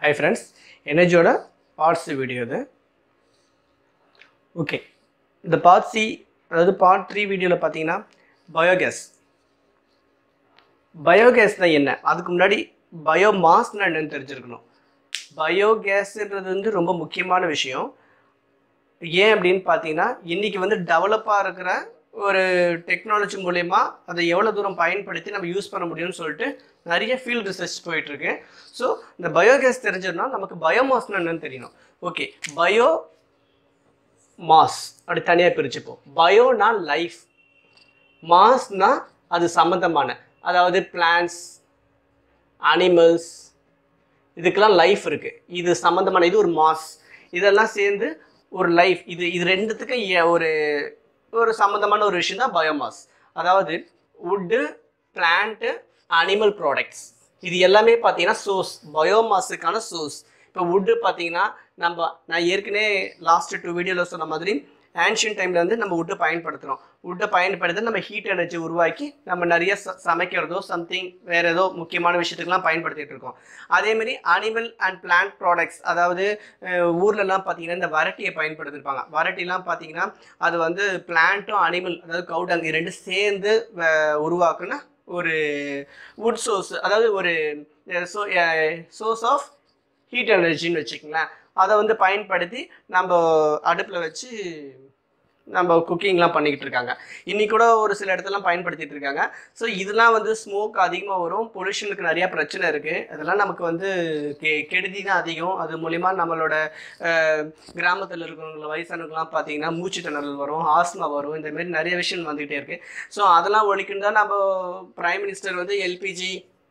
High friends எனர்ஜியோட part C video இது okay இந்த பார்ட் சி அதாவது பார்ட் த்ரீ வீடியோவில் பார்த்தீங்கன்னா பயோகேஸ் பயோகேஸ்னால் என்ன அதுக்கு முன்னாடி பயோமாஸ்னா என்னன்னு தெரிஞ்சிருக்கணும் பயோகேஸ்ன்றது வந்து ரொம்ப முக்கியமான விஷயம் ஏன் அப்படின்னு பார்த்தீங்கன்னா இன்றைக்கி வந்து டெவலப்பாக இருக்கிற ஒரு டெக்னாலஜி மூலயமா அதை எவ்வளோ தூரம் பயன்படுத்தி நம்ம யூஸ் பண்ண முடியும்னு சொல்லிட்டு நிறைய ஃபீல்ட் ரிசர்ச் போயிட்டுருக்கு ஸோ இந்த பயோகேஸ் தெரிஞ்சதுன்னா நமக்கு பயோமாஸ்னா என்னன்னு தெரியணும் ஓகே பயோ மாஸ் அப்படி தனியாக பிரிச்சுப்போம் பயோனா லைஃப் மாஸ்னா அது சம்மந்தமான அதாவது பிளான்ஸ் அனிமல்ஸ் இதுக்கெல்லாம் லைஃப் இருக்குது இது சம்மந்தமான இது ஒரு மாஸ் இதெல்லாம் சேர்ந்து ஒரு லைஃப் இது இது ரெண்டுத்துக்கும் ஏ- ஒரு ஒரு சம்மந்தமான ஒரு விஷயம் தான் பயோமாஸ் அதாவது வுட்டு பிளான்ட்டு அனிமல் ப்ராடக்ட்ஸ் இது எல்லாமே பார்த்தீங்கன்னா சோர்ஸ் பயோமாஸுக்கான சோர்ஸ் இப்போ வுட்டு பார்த்தீங்கன்னா நம்ம நான் ஏற்கனவே லாஸ்ட் டூ வீடியோவில் சொன்ன மாதிரி ஆன்ஷியன் டைமில் வந்து நம்ம வுட்டை பயன்படுத்துகிறோம் வுட்டை பயன்படுத்தி நம்ம ஹீட் எனர்ஜி உருவாக்கி நம்ம நிறைய ச சமைக்கிறதோ சம்திங் வேறு ஏதோ முக்கியமான விஷயத்துக்குலாம் பயன்படுத்திட்டு இருக்கோம் அதேமாரி அனிமல் அண்ட் பிளான்ட் ப்ராடக்ட்ஸ் அதாவது அஹ், ஊர்லலாம் பார்த்தீங்கன்னா இந்த வரட்டியை பயன்படுத்திருப்பாங்க வரட்டிலாம் பார்த்தீங்கன்னா அது வந்து பிளான்ட்டும் அனிமல் அதாவது கவுடங் இது ரெண்டும் சேர்ந்து அஹ், உருவாக்குன ஒரு வுட் சோர்ஸ் அதாவது ஒரு சோர்ஸ் ஆஃப் ஹீட் எனர்ஜின்னு வச்சுக்கங்களேன் அதை வந்து பயன்படுத்தி நம்ம அடுப்பில் வச்சு நம்ம குக்கிங்லாம் பண்ணிக்கிட்டு இருக்காங்க இன்னைக்கு கூட ஒரு சில இடத்துலலாம் பயன்படுத்திட்டு இருக்காங்க ஸோ இதெல்லாம் வந்து ஸ்மோக் அதிகமாக வரும் பொல்யூஷனுக்கு நிறைய பிரச்சனை இருக்குது அதெல்லாம் நமக்கு வந்து கெ கெடுதி தான் அதிகம் அது மூலிமா நம்மளோட கிராமத்தில் இருக்கிறவங்க வயசானவங்கலாம் பார்த்தீங்கன்னா மூச்சு திணறல் வரும் ஆஸ்மா வரும் இந்த மாதிரி நிறைய விஷயம் வந்துகிட்டே இருக்குது ஸோ அதெல்லாம் ஒழிக்கணும் தான் நம்ம பிரைம் மினிஸ்டர் வந்து எல்பிஜி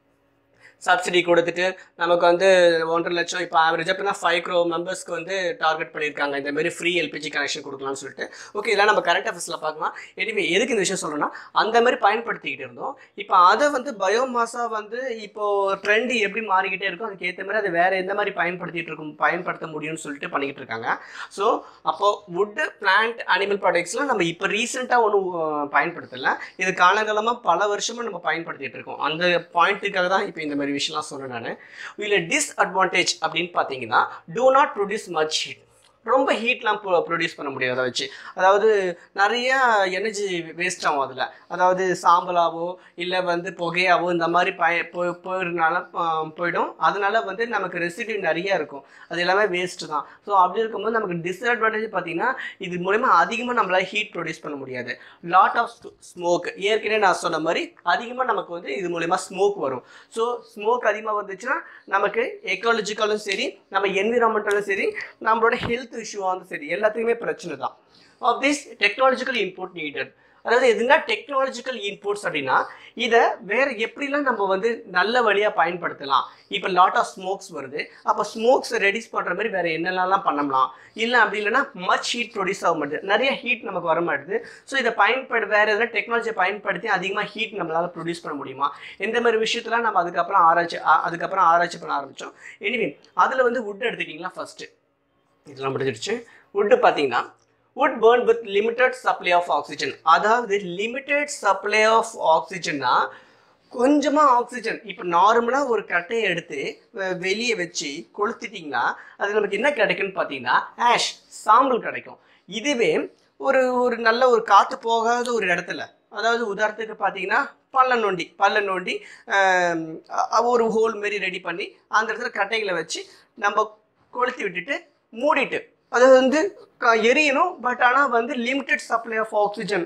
சப்சிடி கொடுத்துட்டு நமக்கு வந்து ஒன்றரை லட்சம் இப்போ ஆவரேஜாக இப்போ தான் ஃபைவ் க்ரோ மெம்பர்ஸ்க்கு வந்து டார்கெட் பண்ணியிருக்காங்க இந்த மாதிரி ஃப்ரீ எல்பிஜி கனெக்ஷன் கொடுக்கலாம்னு சொல்லிட்டு ஓகே இதெல்லாம் நம்ம கரண்ட் அஃபேர்ஸில் பார்க்கலாம் எனிவே எதுக்கு இந்த விஷயம் சொல்கிறேன்னா அந்த மாதிரி பயன்படுத்திக்கிட்டு இருந்தோம் இப்போ அதை வந்து பயோமாஸாக வந்து இப்போ ட்ரெண்ட் எப்படி மாறிக்கிட்டே இருக்கும் அதுக்கு ஏற்ற மாதிரி அதை வேறு எந்த மாதிரி பயன்படுத்திட்டு இருக்கும் பயன்படுத்த முடியும்னு சொல்லிட்டு பண்ணிக்கிட்டு இருக்காங்க ஸோ அப்போ வுட்டு பிளான்ட் அனிமல் ப்ராடக்ட்ஸ்லாம் நம்ம இப்போ ரீசெண்டாக ஒன்றும் பயன்படுத்தலை இது காலகாலமாக பல வருஷமாக நம்ம பயன்படுத்திட்டு இருக்கோம் அந்த பாயிண்ட்டுக்காக தான் இப்போ இந்த மாதிரி விஷயம்லாம் சொன்னேன் நான் இதில் டிஸ்அட்வான்டேஜ் அப்படின்னு பார்த்தீங்கன்னா do not produce much heat ரொம்ப ஹீட்லாம் ப்ரொடியூஸ் பண்ண முடியாது அதை வச்சு அதாவது நிறைய எனர்ஜி வேஸ்ட் ஆகும் அதில் அதாவது சாம்பலாவோ இல்லை வந்து புகையாவோ இந்த மாதிரி பய போய் போயிருந்தால போயிடும் அதனால வந்து நமக்கு ரெசிடியூ நிறைய இருக்கும் அது எல்லாமே வேஸ்ட்டு தான் ஸோ அப்படி இருக்கும்போது நமக்கு டிஸ்அட்வான்டேஜ் பார்த்தீங்கன்னா இது மூலயமா அதிகமாக நம்மளால் ஹீட் ப்ரொடியூஸ் பண்ண முடியாது லாட் ஆஃப் ஸ்மோக் ஏற்கனவே நான் சொன்ன மாதிரி அதிகமாக நமக்கு வந்து இது மூலயமா ஸ்மோக் வரும் ஸோ ஸ்மோக் அதிகமாக வந்துச்சுன்னா நமக்கு எக்காலஜிக்கலும் சரி நம்ம என்விரான்மெண்டலும் சரி நம்மளோட ஹெல்த் இஷ்யூவாகவும் சரி எல்லாத்துக்குமே பிரச்சனை தான் of this technological input needed அதாவது எதுனா டெக்னாலஜிக்கல் இன்புட்ஸ் அப்படின்னா இதை வேற எப்படிலாம் நம்ம வந்து நல்ல வழியாக பயன்படுத்தலாம் இப்போ லாட் ஆஃப் ஸ்மோக்ஸ் வருது அப்போ ஸ்மோக்ஸை ரெடியூஸ் பண்ணுற மாதிரி வேற என்னென்னலாம் பண்ணலாம் இல்லை அப்படி இல்லைன்னா மச் ஹீட் ப்ரொடியூஸ் ஆக மாட்டேது நிறைய ஹீட் நமக்கு வர மாட்டேது ஸோ இதை பயன்படு வேற எதனா டெக்னாலஜியை பயன்படுத்தி அதிகமாக ஹீட் நம்மளால் ப்ரொடியூஸ் பண்ண முடியுமா இந்த மாதிரி விஷயத்தெல்லாம் நம்ம அதுக்கப்புறம் ஆராய்ச்சி அ- அதுக்கப்புறம் ஆராய்ச்சி பண்ண ஆரம்பித்தோம் எனிவே அதில் வந்து வுட் எடுத்துக்கிட்டிங்களா ஃபஸ்ட்டு இதெல்லாம் முடிஞ்சிடுச்சு வுட்டு பார்த்தீங்கன்னா would burn with limited supply of oxygen அதாவது limited supply of oxygenனா கொஞ்சமாக ஆக்சிஜன் இப்போ நார்மலாக ஒரு கட்டையை எடுத்து வெ- வெளியே வச்சு கொளுத்திட்டிங்கன்னா அது நமக்கு என்ன கிடைக்கும்னு பார்த்தீங்கன்னா ஆஷ் சாம்பல் கிடைக்கும் இதுவே ஒரு ஒரு நல்ல ஒரு காற்று போகாத ஒரு இடத்துல அதாவது உதாரணத்துக்கு பார்த்தீங்கன்னா பள்ளம் நோண்டி பள்ளம் நோண்டி ஆம், அ- ஒரு ஹோல் மாரி ரெடி பண்ணி அந்த இடத்துல கட்டைகளை வச்சு நம்ம கொளுத்தி விட்டுட்டு மூடிட்டு அது வந்து க- எரியணும் பட் ஆனால் வந்து லிமிட்டட் சப்ளை ஆஃப் ஆக்சிஜன்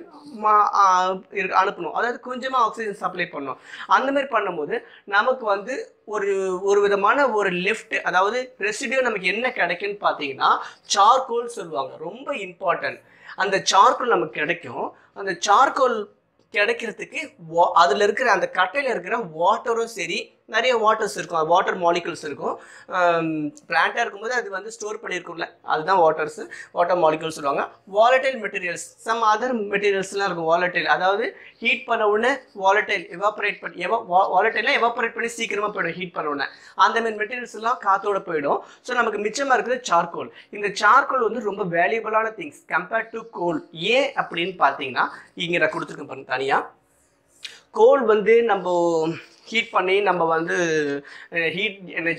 அனுப்பணும் அதாவது கொஞ்சமாக ஆக்சிஜன் சப்ளை பண்ணணும் அந்த மாதிரி பண்ணும்போது நமக்கு வந்து ஒரு ஒரு விதமான ஒரு லெஃப்ட் அதாவது ரெசிடியூ நமக்கு என்ன கிடைக்குன்னு பார்த்தீங்கன்னா சார்கோல் சொல்லுவாங்க ரொம்ப இம்பார்ட்டன்ட் அந்த சார்கோல் நமக்கு கிடைக்கும் அந்த சார்கோல் கிடைக்கிறதுக்கு வா- அதுல இருக்கிற அந்த கட்டையில இருக்கிற வாட்டரும் சரி நிறைய வாட்டர்ஸ் இருக்கும் வாட்டர் மாலிகுல்ஸ் இருக்கும் பிளான்ட்டாக இருக்கும்போது அது வந்து ஸ்டோர் பண்ணியிருக்கும்ல அதுதான் வாட்டர்ஸ் வாட்டர் மாலிகுல்ஸ் சொல்லுவாங்க வாலடைல் மெட்டீரியல்ஸ் சம் அதர் மெட்டீரியல்ஸ்லாம் இருக்கும் வாலடைல் அதாவது ஹீட் பண்ண உடனே வாலடைல் எவாபரேட் பண்ணி எவா வாலடைலாம் எவாபரேட் பண்ணி சீக்கிரமாக போயிடும் ஹீட் பண்ண உடனே அந்த மாதிரி மெட்டீரியல்ஸ் எல்லாம் காத்தோட போயிடும் ஸோ நமக்கு மிச்சமாக இருக்கிறது சார்கோல் இந்த சார்கோல் வந்து ரொம்ப வேல்யூபிளான திங்ஸ் கம்பேர்ட் டு கோல் ஏன் அப்படின்னு பார்த்தீங்கன்னா இங்கே நான் கொடுத்துருக்கேன் பாருங்க தனியாக கோல் வந்து நம்ம ஹீட் பண்ணி நம்ம வந்து ஹீட் எனர்ஜி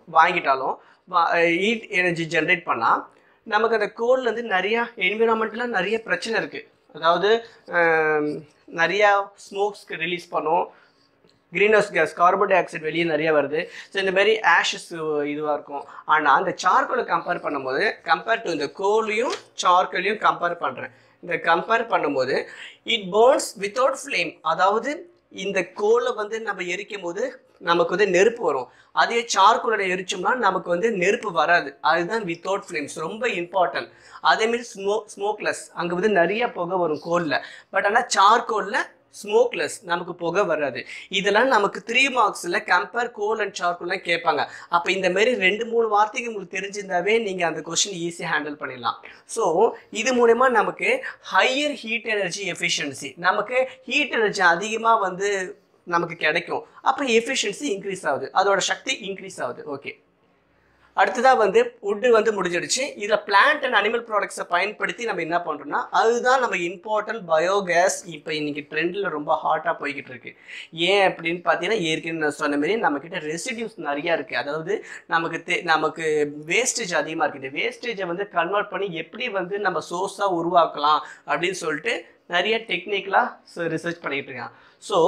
வாங்கிட்டாலும் ஹீட் எனர்ஜி ஜென்ரேட் பண்ணால் நமக்கு அந்த கோல்லேருந்து நிறையா என்விரான்மெண்ட்டில் நிறைய பிரச்சனை இருக்குது அதாவது ஆம், நிறையா ஸ்மோக்ஸ்க்கு ரிலீஸ் பண்ணும் greenhouse gas carbon dioxide வெளியே நிறைய வருது ஸோ இந்த மாதிரி ஆஷஸ் இதுவாக இருக்கும் ஆனால் அந்த சார்கோலை கம்பேர் பண்ணும்போது கம்பேர் டு இந்த கோலையும் சார்கோலையும் கம்பேர் பண்ணுறேன் இந்த கம்பேர் பண்ணும்போது இட் பேர்ன்ஸ் வித்தவுட் ஃப்ளேம் அதாவது இந்த கோலை வந்து நம்ம எரிக்கும் போது நமக்கு வந்து நெருப்பு வரும் அதே சார்கோலோட எரிச்சோம்னா நமக்கு வந்து நெருப்பு வராது அதுதான் வித்தவுட் ஃப்ளேம்ஸ் ரொம்ப இம்பார்ட்டன்ட் அதேமாரி ஸ்மோ ஸ்மோக்லெஸ் அங்கே வந்து நிறைய புகை வரும் கோலில் பட் ஆனால் சார்கோலில் ஸ்மோக்லெஸ் நமக்கு புகை வராது இதெல்லாம் நமக்கு த்ரீ மார்க்ஸில் கம்பேர் கோல் அண்ட் சார்கோல்லாம் கேட்பாங்க அப்போ இந்த மாதிரி ரெண்டு மூணு வார்த்தைகள் உங்களுக்கு தெரிஞ்சிருந்தாவே நீங்கள் அந்த கொஸ்டின் ஈஸியாக ஹேண்டில் பண்ணிடலாம் ஸோ இது மூலயமா நமக்கு ஹையர் ஹீட் எனர்ஜி எஃபிஷியன்சி நமக்கு ஹீட் எனர்ஜி அதிகமாக வந்து நமக்கு கிடைக்கும் அப்போ எஃபிஷியன்சி இன்க்ரீஸ் ஆகுது அதோட சக்தி இன்க்ரீஸ் ஆகுது ஓகே அடுத்ததாக வந்து வுட்டு வந்து முடிஞ்சிடுச்சு இதில் பிளான்ட் அண்ட் அனிமல் ப்ராடக்ட்ஸை பயன்படுத்தி நம்ம என்ன பண்ணுறோம்னா அதுதான் நம்ம இம்பார்ட்டன்ட் பயோகேஸ் இப்போ இன்னைக்கு ட்ரெண்டில் ரொம்ப ஹாட்டாக போய்கிட்டு இருக்கு ஏன் அப்படின்னு பார்த்தீங்கன்னா ஏற்கனவே நான் சொன்ன மாதிரி நம்மக்கிட்ட ரெசிடியூஸ் நிறையா இருக்குது அதாவது நமக்கு தே நமக்கு வேஸ்டேஜ் அதிகமாக இருக்குது வேஸ்டேஜை வந்து கன்வெர்ட் பண்ணி எப்படி வந்து நம்ம சோர்ஸாக உருவாக்கலாம் அப்படின்னு சொல்லிட்டு நிறைய டெக்னிக்கலாக ரிசர்ச் பண்ணிகிட்டு இருக்காங்க ஸோ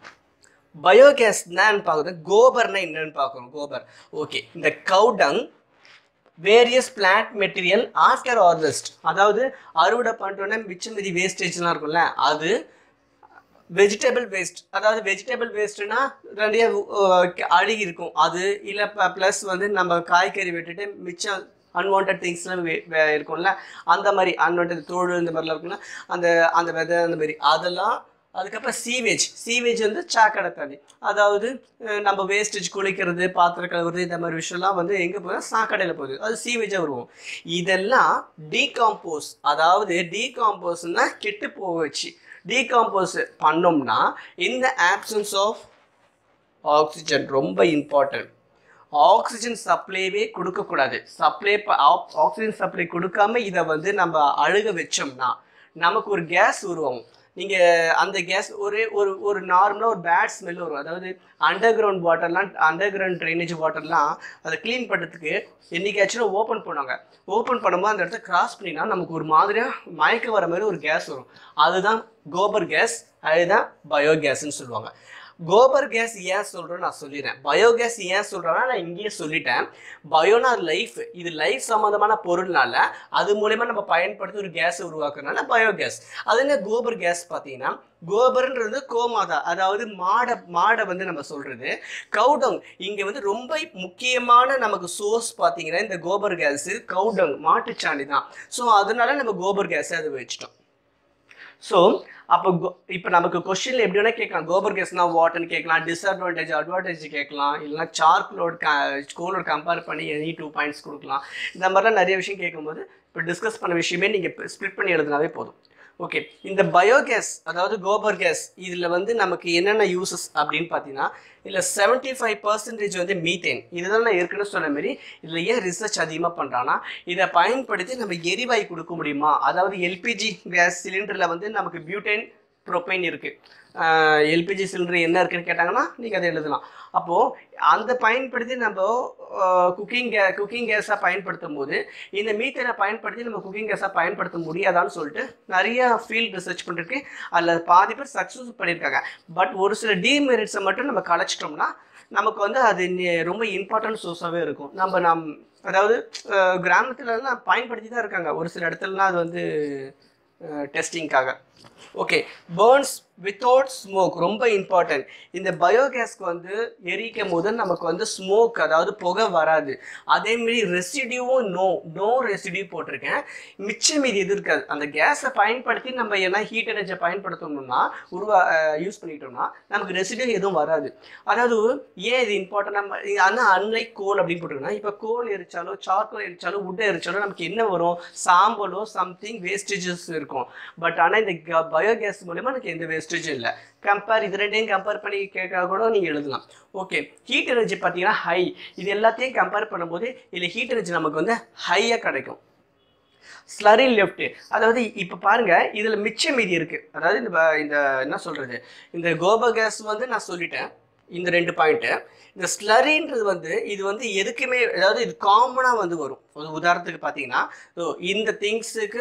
பயோகேஸ் என்னன்னு பார்க்குறது கோபர்னா என்னன்னு பார்க்கணும் கோபர் ஓகே இந்த cow dung various plant material after harvest அதாவது அறுவடை பண்ணிட்டோன்னே மிச்சம் மீதி வேஸ்டேஜ்லாம் இருக்கும்ல அது வெஜிடபிள் வேஸ்ட் அதாவது வெஜிடபிள் வேஸ்ட்னா நிறைய அஹ், அழுகி இருக்கும் அது இல்லை ப்ளஸ் வந்து நம்ம காய்கறி விட்டுட்டு மிச்சம் அன்வான்ட் திங்ஸ்லாம் இருக்கும்ல அந்த மாதிரி அன்வான்ட் தோடு இந்த மாதிரிலாம் இருக்கும்ல அந்த அந்த விதை அந்த மாதிரி அதெல்லாம் அதுக்கப்புறம் சீவேஜ் சீவேஜ் வந்து சாக்கடை தண்ணி அதாவது அஹ், நம்ம வேஸ்டேஜ் குளிக்கிறது பாத்திரம் கழுவுறது இந்த மாதிரி விஷயம்லாம் வந்து எங்கே போகுது சாக்கடையில் போகுது அது சீவேஜாக வருவோம் இதெல்லாம் டீகாம்போஸ் அதாவது டீகாம்போஸ்னா கெட்டு போக வச்சு டீகாம்போஸ் பண்ணோம்னா இந்த ஆப்சன்ஸ் ஆஃப் ஆக்சிஜன் ரொம்ப இம்பார்ட்டன்ட் ஆக்சிஜன் சப்ளைவே கொடுக்கக்கூடாது சப்ளை ஆக்சிஜன் சப்ளை கொடுக்காம இதை வந்து நம்ம அழுக வச்சோம்னா நமக்கு ஒரு கேஸ் உருவாகும் நீங்கள் அந்த கேஸ் ஒரே ஒரு ஒரு நார்மலாக ஒரு பேட் ஸ்மெல் வரும் அதாவது அண்டர் கிரவுண்ட் வாட்டர்லாம் அண்டர் கிரவுண்ட் ட்ரைனேஜ் வாட்டர்லாம் அதை க்ளீன் பண்ணுறதுக்கு என்னைக்காச்சும் ஓப்பன் பண்ணுவாங்க ஓப்பன் பண்ணும்போது அந்த இடத்த கிராஸ் பண்ணினா நமக்கு ஒரு மாதிரியாக மயக்க வர மாதிரி ஒரு கேஸ் வரும் அதுதான் கோபர் கேஸ் அதுதான் பயோகேஸ்ன்னு சொல்லுவாங்க கோபர் கேஸ் ஏன் சொல்கிறேன்னு நான் சொல்லிடுறேன் பயோகேஸ் ஏன் சொல்கிறேன்னா நான் இங்கேயே சொல்லிட்டேன் பயோனா லைஃப் இது லைஃப் சம்மந்தமான பொருள்னால அது மூலயமா நம்ம பயன்படுத்தி ஒரு கேஸை உருவாக்குறதுனால பயோகேஸ் அது என்ன கோபர் கேஸ் பார்த்தீங்கன்னா கோபர்ன்றது கோமாதா அதாவது மாடை மாடை வந்து நம்ம சொல்றது கவுடங் இங்க வந்து ரொம்ப முக்கியமான நமக்கு சோர்ஸ் பார்த்தீங்கன்னா இந்த கோபர் கேஸ் கவுடங் மாட்டுச்சாணி தான் ஸோ அதனால நம்ம கோபர் கேஸை அது வச்சிட்டோம் ஸோ அப்போ இப்போ நமக்கு கொஸ்டின்ல எப்படி வேணா கேட்கலாம் கோபர் கேஸ்னா வாட்னு கேட்கலாம் டிஸ்அட்வான்டேஜ் அட்வான்டேஜ் கேட்கலாம் இல்லைனா சார்க்லோட் ஸ்கூலோட கம்பேர் பண்ணி எனி டூ பாயிண்ட்ஸ் கொடுக்கலாம் இந்த மாதிரிலாம் நிறைய விஷயம் கேட்கும்போது இப்போ டிஸ்கஸ் பண்ண விஷயமே நீங்கள் ஸ்ப்ளிட் பண்ணி எழுதினாவே போதும் ஓகே இந்த பயோகேஸ் அதாவது கோபர் கேஸ் இதில் வந்து நமக்கு என்னென்ன யூசஸ் அப்படின்னு பார்த்தீங்கன்னா இதில் செவன்ட்டி ஃபைவ் பர்சன்டேஜ் வந்து மீத்தேன் இதுதான் நான் ஏற்கனவே சொன்ன மாதிரி இதில் ஏன் ரிசர்ச் அதிகமாக பண்ணுறான்னா இதை பயன்படுத்தி நம்ம எரிவாயு கொடுக்க முடியுமா அதாவது எல்பிஜி கேஸ் சிலிண்டரில் வந்து நமக்கு பியூட்டைன் ப்ரோப்பைன் இருக்குது எல்பிஜி சிலிண்டர் என்ன இருக்குன்னு கேட்டாங்கன்னா நீங்கள் அதை எழுதலாம் அப்போது அந்த பயன்படுத்தி நம்ம குக்கிங் கே குக்கிங் கேஸாக பயன்படுத்தும் போது இந்த மீத்தனை பயன்படுத்தி நம்ம குக்கிங் கேஸாக பயன்படுத்த முடியாதான்னு சொல்லிட்டு நிறைய ஃபீல்ட் ரிசர்ச் பண்ணிருக்கு அதில் பாதி பேர் சக்ஸஸ் பண்ணியிருக்காங்க பட் ஒரு சில டிமெரிட்ஸை மட்டும் நம்ம கலைச்சிட்டோம்னா நமக்கு வந்து அது நி- ரொம்ப இம்பார்ட்டன்ட் சோர்ஸாகவே இருக்கும் நம்ம நம் அதாவது கிராமத்துலலாம் பயன்படுத்தி தான் இருக்காங்க ஒரு சில இடத்துலலாம் அது வந்து டெஸ்டிங்காக ஓகே பேர்ன்ஸ் வித்தவுட் ஸ்மோக் ரொம்ப இம்பார்ட்டன்ட் இந்த பயோகேஸ்க்கு வந்து எரிக்கும் போது நமக்கு வந்து ஸ்மோக் அதாவது புகை வராது அதேமாரி ரெசிடியூவும் நோ நோ ரெசிடியூ போட்டிருக்கேன் மிச்சம் மீதி எது இருக்காது அந்த கேஸை பயன்படுத்தி நம்ம என்ன ஹீட் எனர்ஜியை பயன்படுத்தணும்னா உருவா யூஸ் பண்ணிட்டோம்னா நமக்கு ரெசிடியூ எதுவும் வராது அதாவது ஏன் இது இம்பார்ட்டன்ட் நம்ம ஆனால் அன்லைக் கோல் அப்படின்னு போட்டிருக்கோம்னா இப்போ கோல் எரிச்சாலோ சார்கோல் எரிச்சாலோ உட் எரிச்சாலோ நமக்கு என்ன வரும் சாம்பலோ சம்திங் வேஸ்டேஜஸ் இருக்கும் பட் ஆனால் இந்த பயோகேஸ் மூலயமா எனக்கு எந்த வேஸ்டேஜும் இல்லை கம்பேர் இது ரெண்டையும் கம்பேர் பண்ணி கேட்க கூட நீங்கள் எழுதலாம் ஓகே ஹீட் எனர்ஜி பார்த்தீங்கன்னா ஹை இது எல்லாத்தையும் கம்பேர் பண்ணும்போது இதில் ஹீட் எனர்ஜி நமக்கு வந்து ஹையாக கிடைக்கும் ஸ்லரி லெஃப்ட் அதாவது இப்போ பாருங்க இதில் மிச்ச மீதி இருக்கு அதாவது இந்த ப- இந்த என்ன சொல்றது இந்த கோப கேஸ் வந்து நான் சொல்லிட்டேன் இந்த ரெண்டு பாயிண்ட்டு இந்த ஸ்லரின்றது வந்து இது வந்து எதுக்குமே அதாவது இது காமனாக வந்து வரும் ஒரு உதாரணத்துக்கு பார்த்தீங்கன்னா ஸோ இந்த திங்ஸுக்கு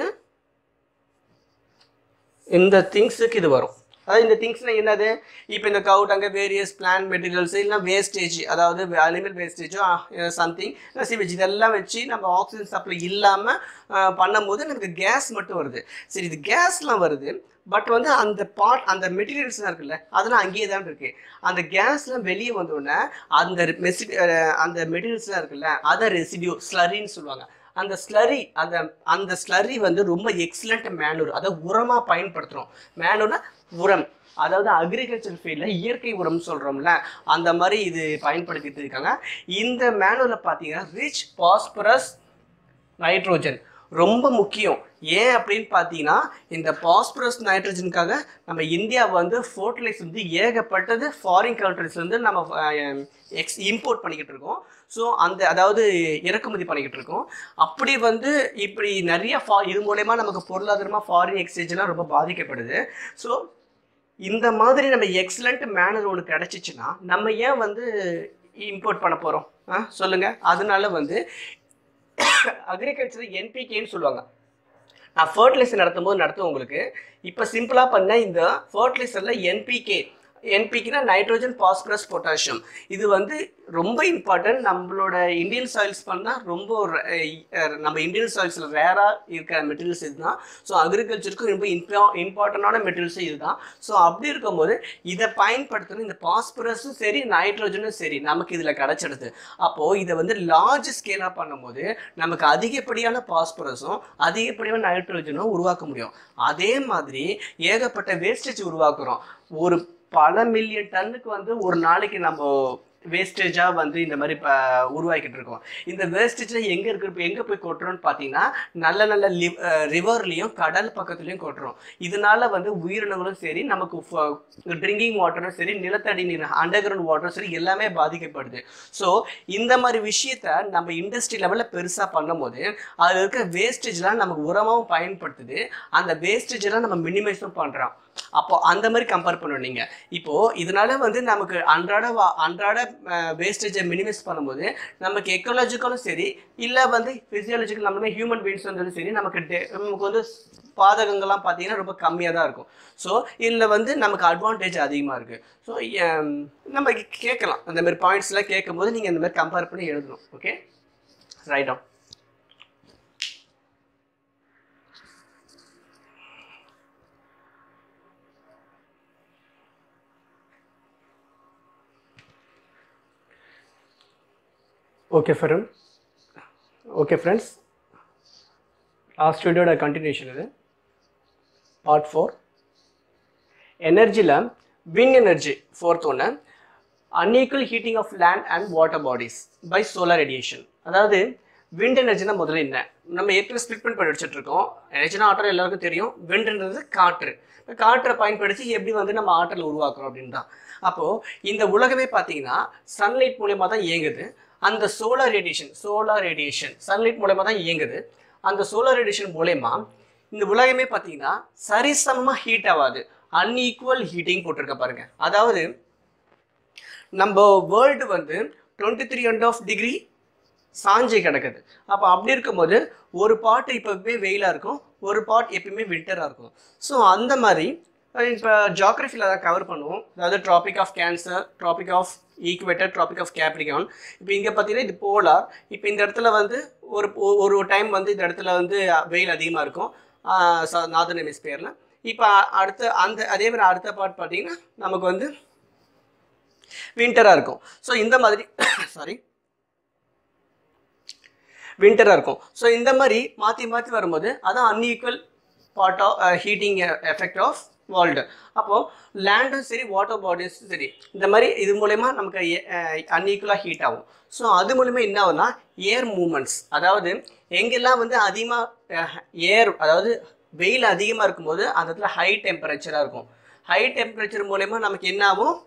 இந்த திங்ஸுக்கு இது வரும் அதாவது இந்த திங்ஸ்னால் என்னது இப்போ இந்த கவுட் அங்கே வேரியஸ் பிளான் மெட்டீரியல்ஸ் இல்லைனா வேஸ்டேஜ் அதாவது அனிமல் வேஸ்டேஜோ சம்திங் சிவெஜ் இதெல்லாம் வச்சு நம்ம ஆக்சிஜன் சப்ளை இல்லாமல் பண்ணும்போது நமக்கு கேஸ் மட்டும் வருது சரி இது கேஸ்லாம் வருது பட் வந்து அந்த பார்ட் அந்த மெட்டீரியல்ஸ்லாம் இருக்குல்ல அதெல்லாம் அங்கேயே தான் இருக்கு அந்த கேஸ்லாம் வெளியே வந்தோடனே அந்த மெசி அந்த மெட்டீரியல்ஸ்லாம் இருக்குல்ல அதை ரெசிடியூ ஸ்லரின்னு சொல்லுவாங்க அந்த ஸ்லரி அந்த அந்த ஸ்லரி வந்து ரொம்ப எக்ஸலண்ட் மேனூர் அதை உரமாக பயன்படுத்துகிறோம் மேனூர்னா உரம் அதாவது அக்ரிகல்ச்சர் ஃபீல்டில் இயற்கை உரம் சொல்கிறோம்ல அந்த மாதிரி இது பயன்படுத்திட்டு இருக்காங்க இந்த மேனூரில் பார்த்தீங்கன்னா ரிச் பாஸ்பரஸ் நைட்ரோஜன் ரொம்ப முக்கியம் ஏன் அப்படின்னு பார்த்தீங்கன்னா இந்த பாஸ்பரஸ் நைட்ரஜனுக்காக நம்ம இந்தியா வந்து ஃபர்டிலைஸ் வந்து ஏகப்பட்டது ஃபாரின் கண்ட்ரிஸ்லேருந்து நம்ம எக்ஸ் இம்போர்ட் பண்ணிக்கிட்டு இருக்கோம் ஸோ அந்த அதாவது இறக்குமதி பண்ணிக்கிட்டு இருக்கோம் அப்படி வந்து இப்படி நிறைய ஃபா இது மூலயமா நமக்கு பொருளாதாரமாக ஃபாரின் எக்ஸ்சேஞ்செலாம் ரொம்ப பாதிக்கப்படுது ஸோ இந்த மாதிரி நம்ம எக்ஸலண்ட் மேனர் ஒன்று கிடச்சிச்சின்னா நம்ம ஏன் வந்து இம்போர்ட் பண்ண போகிறோம் ஆ சொல்லுங்கள் அதனால வந்து அக்ரிகல்ச்சர் என்பிகேன்னு சொல்லுவாங்க நான் ஃபர்டிலைசர் நடத்தும் போது நடத்தும் உங்களுக்கு இப்போ சிம்பிளாக பண்ண இந்த ஃபர்டிலைசரில் என்பிகே என்பிக்குனா நைட்ரோஜன் பாஸ்பரஸ் பொட்டாசியம் இது வந்து ரொம்ப இம்பார்ட்டன்ட் நம்மளோட இந்தியன் சாயில்ஸ் பண்ணால் ரொம்ப ர- அஹ் நம்ம இந்தியன் சாயில்ஸில் ரேராக இருக்கிற மெட்டீரியல்ஸ் இதுதான் ஸோ அக்ரிகல்ச்சருக்கு ரொம்ப இம்பா இம்பார்ட்டண்டான மெட்டீரியல்ஸ் இதுதான் ஸோ அப்படி இருக்கும்போது இதை பயன்படுத்தணும் இந்த பாஸ்பரஸும் சரி நைட்ரோஜனும் சரி நமக்கு இதில் கிடச்சிடுது அப்போது இதை வந்து லார்ஜ் ஸ்கேலாக பண்ணும்போது நமக்கு அதிகப்படியான பாஸ்பரஸும் அதிகப்படியான நைட்ரோஜனும் உருவாக்க முடியும் அதே மாதிரி ஏகப்பட்ட வேஸ்டேஜ் உருவாக்குறோம் ஒரு பல மில்லியன் டன்னுக்கு வந்து ஒரு நாளைக்கு நம்ம வேஸ்டேஜாக வந்து இந்த மாதிரி இப்போ உருவாக்கிட்டு இருக்கோம் இந்த வேஸ்டேஜை எங்கே இருக்கு இப்போ எங்கே போய் கொட்டுறோம்னு பார்த்தீங்கன்னா நல்ல நல்ல லிவ் ரிவர்லேயும் கடல் பக்கத்துலேயும் கொட்டுறோம் இதனால வந்து உயிரினங்களும் சரி நமக்கு ட்ரிங்கிங் வாட்டரும் சரி நிலத்தடி நீர் அண்டர் கிரவுண்ட் வாட்டரும் சரி எல்லாமே பாதிக்கப்படுது ஸோ இந்த மாதிரி விஷயத்த நம்ம இண்டஸ்ட்ரி லெவலில் பெருசாக பண்ணும்போது அதில் இருக்க வேஸ்டேஜ்லாம் நமக்கு உரமாகவும் பயன்படுத்துது அந்த வேஸ்டேஜெல்லாம் நம்ம மினிமைஸும் பண்ணுறோம் அப்போ அந்த மாதிரி கம்பேர் பண்ணணும் நீங்கள் இப்போது இதனால வந்து நமக்கு அன்றாட வா அன்றாட வேஸ்டேஜை மினிமைஸ் பண்ணும்போது நமக்கு எக்கோலாஜிக்கலும் சரி இல்லை வந்து ஃபிசியாலஜிக்கல் நம்மளுமே ஹியூமன் பீயிங்ஸ் வந்தாலும் சரி நமக்கு டே- நமக்கு வந்து பாதகங்கள்லாம் பார்த்தீங்கன்னா ரொம்ப கம்மியாக தான் இருக்கும் ஸோ இதில் வந்து நமக்கு அட்வான்டேஜ் அதிகமாக இருக்குது ஸோ நம்ம கேட்கலாம் அந்த மாதிரி பாயிண்ட்ஸ்லாம் கேட்கும்போது நீங்கள் இந்த மாதிரி கம்பேர் பண்ணி எழுதணும் okay right on okay friend okay friends last வீடியோட கண்டினியூஷன் இது பார்ட் ஃபோர் எனர்ஜியில் வின் எனர்ஜி ஃபோர்த் ஒன்று unequal heating of land and water bodies by solar radiation அதாவது விண்ட் எனர்ஜினா முதல்ல என்ன நம்ம ஏற்கனவே ஸ்பிளிட் பண்ணி படிச்சுட்டு இருக்கோம் எனர்ஜினா ஆற்றல் எல்லாருக்கும் தெரியும் விண்ட்ன்றது காற்று இப்போ காற்றை பயன்படுத்தி எப்படி வந்து நம்ம ஆற்றல் உருவாக்குறோம் அப்படின்னு தான் அப்போது இந்த உலகமே பார்த்தீங்கன்னா சன்லைட் மூலயமா தான் இயங்குது அந்த solar radiation solar radiation sunlight மூலயமா தான் இயங்குது அந்த சோலார் ரேடியேஷன் மூலயமா இந்த உலகமே பார்த்தீங்கன்னா சரிசமமாக ஹீட் ஆகாது அன்ஈக்குவல் ஹீட்டிங் போட்டிருக்க பாருங்க அதாவது நம்ம வேர்ல்டு வந்து twenty three and half degree சாஞ்சு கிடக்குது அப்போ அப்படி இருக்கும்போது ஒரு பாட்டு எப்பவுமே வெயிலாக இருக்கும் ஒரு பாட் எப்பயுமே வின்டராக இருக்கும் ஸோ அந்த மாதிரி இப்போ ஜாகிரஃபியில் தான் கவர் பண்ணுவோம் அதாவது tropic of Cancer tropic of equator tropic of Capricorn இப்போ இங்கே பார்த்தீங்கன்னா இது போலார் இப்போ இந்த இடத்துல வந்து ஒரு ஒ- ஒரு டைம் வந்து இந்த இடத்துல வந்து வெயில் அதிகமாக இருக்கும் நார்தன் ஹெமிஸ்பியரில் இப்போ அடுத்த அந்த அதே மாதிரி அடுத்த பார்ட் பார்த்தீங்கன்னா நமக்கு வந்து வின்டராக இருக்கும் ஸோ இந்த மாதிரி சாரி வின்டராக இருக்கும் ஸோ இந்த மாதிரி மாற்றி மாற்றி வரும்போது அதான் unequal part of heating effect of world அப்போது லேண்டும் சரி வாட்டர் பாடிஸும் சரி இந்த மாதிரி இது மூலயமா நமக்கு அன்ஈக்குவலாக ஹீட் ஆகும் ஸோ அது மூலயமா என்ன ஆகும்னா ஏர் மூமெண்ட்ஸ் அதாவது எங்கெல்லாம் வந்து அதிகமாக ஏர் அதாவது வெயில் அதிகமாக இருக்கும்போது அந்த இடத்துல ஹை டெம்பரேச்சராக இருக்கும் ஹை டெம்பரேச்சர் மூலயமா நமக்கு என்ன ஆகும்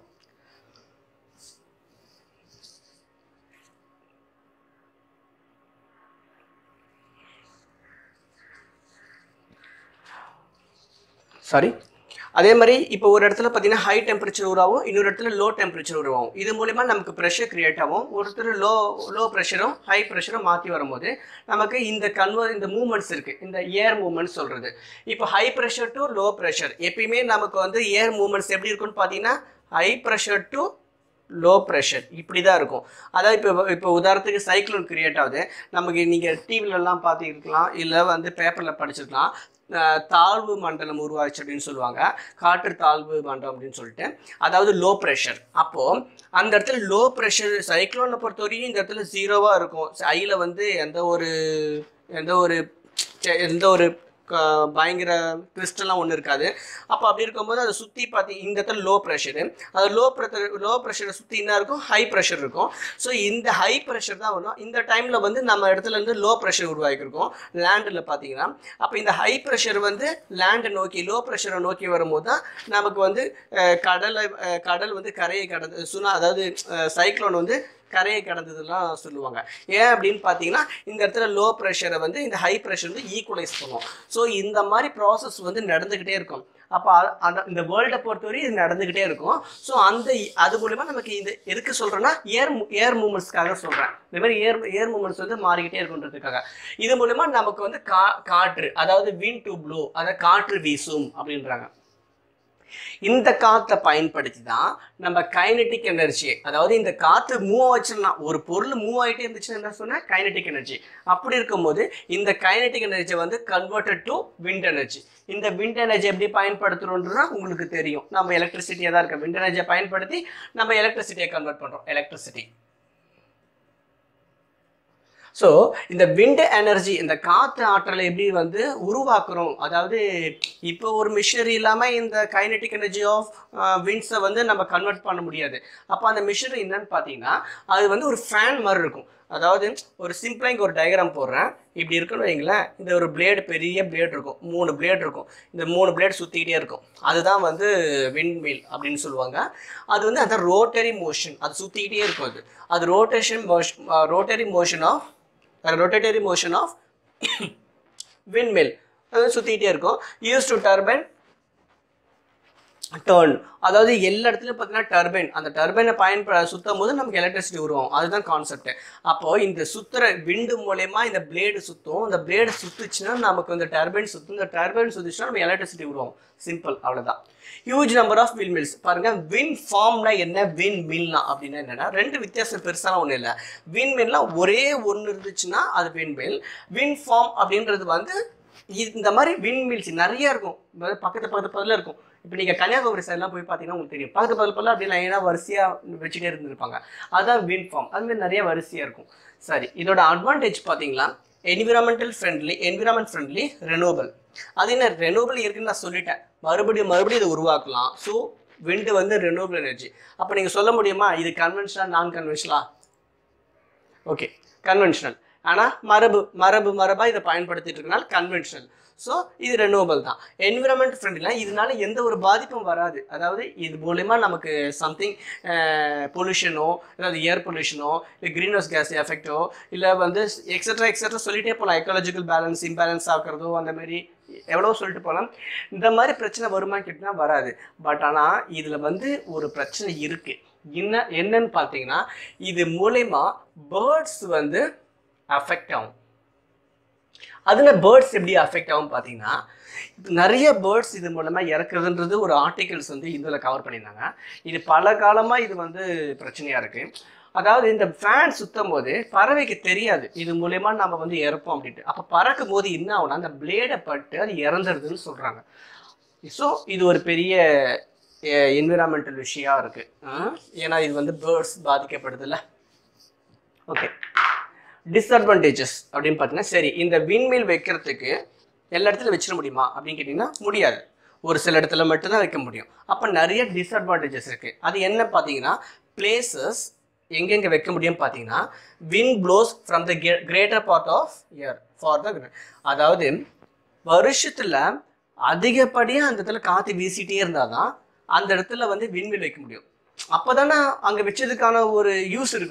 சாரி அதே மாதிரி இப்போ ஒரு இடத்துல பார்த்தீங்கன்னா ஹை டெம்பரேச்சர் உருவாகும் இன்னொரு இடத்துல லோ டெம்பரேச்சர் உருவாகும் இது மூலிமா நமக்கு ப்ரெஷர் கிரியேட் ஆகும் ஒருத்தர் லோ லோ ப்ரெஷரும் ஹை ப்ரெஷரும் மாற்றி வரும்போது நமக்கு இந்த கன்வர் இந்த மூமெண்ட்ஸ் இருக்குது இந்த ஏர் மூமெண்ட்ஸ் சொல்கிறது இப்போ high pressure to low pressure எப்பயுமே நமக்கு வந்து ஏர் மூமெண்ட்ஸ் எப்படி இருக்குன்னு பார்த்தீங்கன்னா high pressure to low pressure இப்படி தான் இருக்கும் அதாவது இப்போ இப்போ உதாரணத்துக்கு சைக்ளோன் கிரியேட் ஆகுது நமக்கு நீங்கள் டிவிலலாம் பார்த்துருக்கலாம் இல்லை வந்து பேப்பரில் படிச்சிருக்கலாம் அஹ் தாழ்வு மண்டலம் உருவாச்சு அப்படின்னு சொல்லுவாங்க காற்று தாழ்வு மண்டலம் அப்படின்னு சொல்லிட்டு அதாவது லோ ப்ரெஷர் அப்போது அந்த இடத்துல லோ ப்ரெஷர் சைக்ளோனை பொறுத்த வரைக்கும் இந்த இடத்துல ஜீரோவாக இருக்கும் ஐயில் வந்து எந்த ஒரு எந்த ஒரு செ- எந்த ஒரு க- பயங்கர கிறிஸ்டல்லாம் ஒன்றும் இருக்காது அப்போ அப்படி இருக்கும்போது அதை சுற்றி பார்த்தி இந்த இடத்துல லோ ப்ரெஷரு அது லோ ப்ரெஷர் லோ ப்ரெஷரை சுற்றி என்ன இருக்கும் ஹை ப்ரெஷர் இருக்கும் ஸோ இந்த ஹை ப்ரெஷர் தான் வரும் இந்த டைமில் வந்து நம்ம இடத்துல இருந்து லோ ப்ரெஷர் உருவாக்கியிருக்கோம் லேண்டில் பார்த்தீங்கன்னா அப்போ இந்த ஹை ப்ரெஷர் வந்து லேண்டை நோக்கி லோ ப்ரெஷரை நோக்கி வரும்போது தான் நமக்கு வந்து அஹ், கடலை அஹ், கடல் வந்து கரையை கடந்து சுனா அதாவது சைக்ளோன் வந்து கரையை கடந்ததுலாம் சொல்லுவாங்க ஏன் அப்படின்னு பார்த்தீங்கன்னா இந்த இடத்துல லோ ப்ரெஷரை வந்து இந்த ஹை ப்ரெஷர் வந்து ஈக்குவலைஸ் பண்ணும் ஸோ இந்த மாதிரி ப்ராசஸ் வந்து நடந்துக்கிட்டே இருக்கும் அப்போ அந்த இந்த வேர்ல்டை பொறுத்தவரை இது நடந்துக்கிட்டே இருக்கும் ஸோ அந்த இ- அது மூலிமா நமக்கு இது எதுக்கு சொல்கிறேன்னா ஏர் ஏர் மூமெண்ட்ஸ்க்காக சொல்கிறேன் இந்த மாதிரி ஏர் ஏர் மூமெண்ட்ஸ் வந்து மாறிக்கிட்டே இருக்குன்றதுக்காக இது மூலிமா நமக்கு வந்து கா காற்று அதாவது வின் டு ப்ளோ அதாவது காற்று வீசும் அப்படின்றாங்க இந்த காற்றை பயன்படுத்தி தான் நம்ம கைனெட்டிக் எனர்ஜி அதாவது இந்த காற்று மூவ் ஆச்சுன்னா ஒரு பொருள் மூவ் ஆகிட்டே இருந்துச்சுன்னா என்ன சொன்னால் கைனெட்டிக் எனர்ஜி அப்படி இருக்கும்போது இந்த கைனெட்டிக் எனர்ஜி வந்து கன்வெர்டட் டு விண்ட் எனர்ஜி இந்த விண்ட் எனர்ஜி எப்படி பயன்படுத்துகிறோன்றா உங்களுக்கு தெரியும் நம்ம எலக்ட்ரிசிட்டியாக தான் இருக்க விண்ட் எனர்ஜியை பயன்படுத்தி நம்ம எலக்ட்ரிசிட்டியை கன்வெர்ட் பண்ணுறோம் எலக்ட்ரிசிட்டி ஸோ இந்த விண்ட் எனர்ஜி இந்த காற்று ஆற்றலை எப்படி வந்து உருவாக்குறோம் அதாவது இப்போ ஒரு மிஷினரி இல்லாமல் இந்த கைனெட்டிக் எனர்ஜி ஆஃப் விண்ட்ஸை வந்து நம்ம கன்வெர்ட் பண்ண முடியாது அப்போ அந்த மிஷினரி என்னன்னு பார்த்தீங்கன்னா அது வந்து ஒரு ஃபேன் மாதிரி இருக்கும் அதாவது ஒரு சிம்பிளாக இங்கே ஒரு டயக்ராம் போடுறேன் இப்படி இருக்குன்னு வைங்களேன் இந்த ஒரு பிளேடு பெரிய பிளேட் இருக்கும் மூணு பிளேட் இருக்கும் இந்த மூணு பிளேட் சுற்றிக்கிட்டே இருக்கும் அதுதான் வந்து விண்மில் அப்படின்னு சொல்லுவாங்க அது வந்து அந்த ரோட்டரி மோஷன் அது சுற்றிக்கிட்டே இருக்கும் அது அது rotation motion rotary motion of rotatory motion of windmill அது சுற்றிக்கிட்டே இருக்கும் யூஸ் டு டர்பைன் டர்ன் அதாவது எல்லா இடத்துலையும் பார்த்தீங்கன்னா டர்பைன் அந்த டர்பைனை பயன்ப சுத்தும் போது நமக்கு எலக்ட்ரிசிட்டி உருவாகும் அதுதான் கான்செப்ட் அப்போ இந்த சுத்துற விண்டு மூலயமா இந்த பிளேடு சுத்தும் இந்த பிளேடு சுத்துச்சுன்னா நமக்கு இந்த டர்பைன் சுத்தும் இந்த டர்பைன் சுத்துச்சுன்னா நம்ம எலக்ட்ரிசிட்டி உருவாகும் சிம்பிள் அவ்வளவுதான் huge number of windmills பாருங்க வின் ஃபார்ம்னா என்ன வின் மில்னா அப்படின்னா என்னன்னா ரெண்டு வித்தியாசம் பெருசான ஒன்றும் இல்லை வின் மில்னா ஒரே ஒன்று இருந்துச்சுன்னா அது வின் மில் வின் ஃபார்ம் அப்படின்றது வந்து இது- இந்த மாதிரி வின் மில்ஸ் நிறைய இருக்கும் அதாவது பக்கத்து பக்கத்து பக்கத்தில் இருக்கும் இப்போ நீங்கள் கன்னியாகுமரி சைட்லாம் போய் பார்த்தீங்கன்னா உங்களுக்கு தெரியும் பக்கத்து பக்கத்து பக்கத்தில் அப்படி லைனாக வரிசையாக வச்சுட்டே இருந்திருப்பாங்க அதுதான் வின் ஃபார்ம் அது மாதிரி நிறைய வரிசையாக இருக்கும் சரி இதோட அட்வான்டேஜ் பார்த்தீங்களா environmental friendly environment friendly renewal அது என்ன ரெனோவல் இருக்குன்னு நான் சொல்லிட்டேன் மறுபடியும் மறுபடியும் இதை உருவாக்கலாம் ஸோ விண்டு வந்து ரெனோவல் எனர்ஜி அப்போ நீங்கள் சொல்ல முடியுமா இது கன்வென்ஷனல் நான் கன்வென்ஷனலா ஓகே கன்வென்ஷனல் ஆனால் மரபு மரபு மரபாக இதை பயன்படுத்திட்டு இருக்கனால கன்வென்ஷனல் ஸோ இது ரெனோவல் தான் என்விரான்மெண்ட் ஃப்ரெண்ட்லினா இதனால எந்த ஒரு பாதிப்பும் வராது அதாவது இது மூலயமா நமக்கு சம்திங் பொல்யூஷனோ அதாவது ஏர் பொல்யூஷனோ இல்லை க்ரீன் ஹவுஸ் கேஸ் எஃபெக்டோ இல்லை வந்து எக்ஸட்ரா எக்ஸட்ரா சொல்லிட்டே போகலாம் எக்காலஜிக்கல் பேலன்ஸ் இம்பேலன்ஸ் ஆக்குறதோ அந்த மாதிரி எவ்வளோ சொல்லிட்டு போகலாம் இந்த மாதிரி பிரச்சனை வருமா கேட்டினா வராது பட் ஆனால் இதில் வந்து ஒரு பிரச்சனை இருக்குது என்ன என்னன்னு பார்த்தீங்கன்னா இது மூலயமா பேர்ட்ஸ் வந்து அஃபெக்ட் ஆகும் அதில் பேர்ட்ஸ் எப்படி அஃபெக்ட் ஆகும் பார்த்தீங்கன்னா இப்ப நிறைய பேர்ட்ஸ் இது மூலமாக இறக்குறதுன்றது ஒரு ஆர்டிகல்ஸ் வந்து இதில் கவர் பண்ணியிருந்தாங்க இது பல காலமாக இது வந்து பிரச்சனையாக இருக்குது அதாவது இந்த ஃபேன் சுத்தும் போது பறவைக்கு தெரியாது இது மூலயமா நம்ம வந்து இறப்போம் அப்படின்ட்டு அப்போ பறக்கும் போது என்ன ஆகும்னா அந்த பிளேடை பட்டு அது இறந்துருதுன்னு சொல்கிறாங்க ஸோ இது ஒரு பெரிய என்விரான்மெண்டல் விஷயம் இருக்குது ஏன்னா இது வந்து பேர்ட்ஸ் பாதிக்கப்படுதுல்ல ஓகே டிஸ்அட்வான்டேஜஸ் அப்படின்னு பார்த்தீங்கன்னா சரி இந்த விண்மில் வைக்கிறதுக்கு எல்லா இடத்துலையும் வச்சிட முடியுமா அப்படின்னு கேட்டிங்கன்னா முடியாது ஒரு சில இடத்துல மட்டும்தான் வைக்க முடியும் அப்போ நிறைய டிஸ்அட்வான்டேஜஸ் இருக்குது அது என்ன பார்த்தீங்கன்னா பிளேசஸ் எங்கெங்கே வைக்க முடியும் பார்த்தீங்கன்னா wind blows from the greater part of year for the அதாவது வருஷத்தில் அதிகப்படியாக அந்த இடத்துல காற்று வீசிட்டே இருந்தால் தான் அந்த இடத்துல வந்து விண்மில் வைக்க முடியும் அப்போ தானே அங்கே வச்சதுக்கான ஒரு யூஸ் இருக்கும்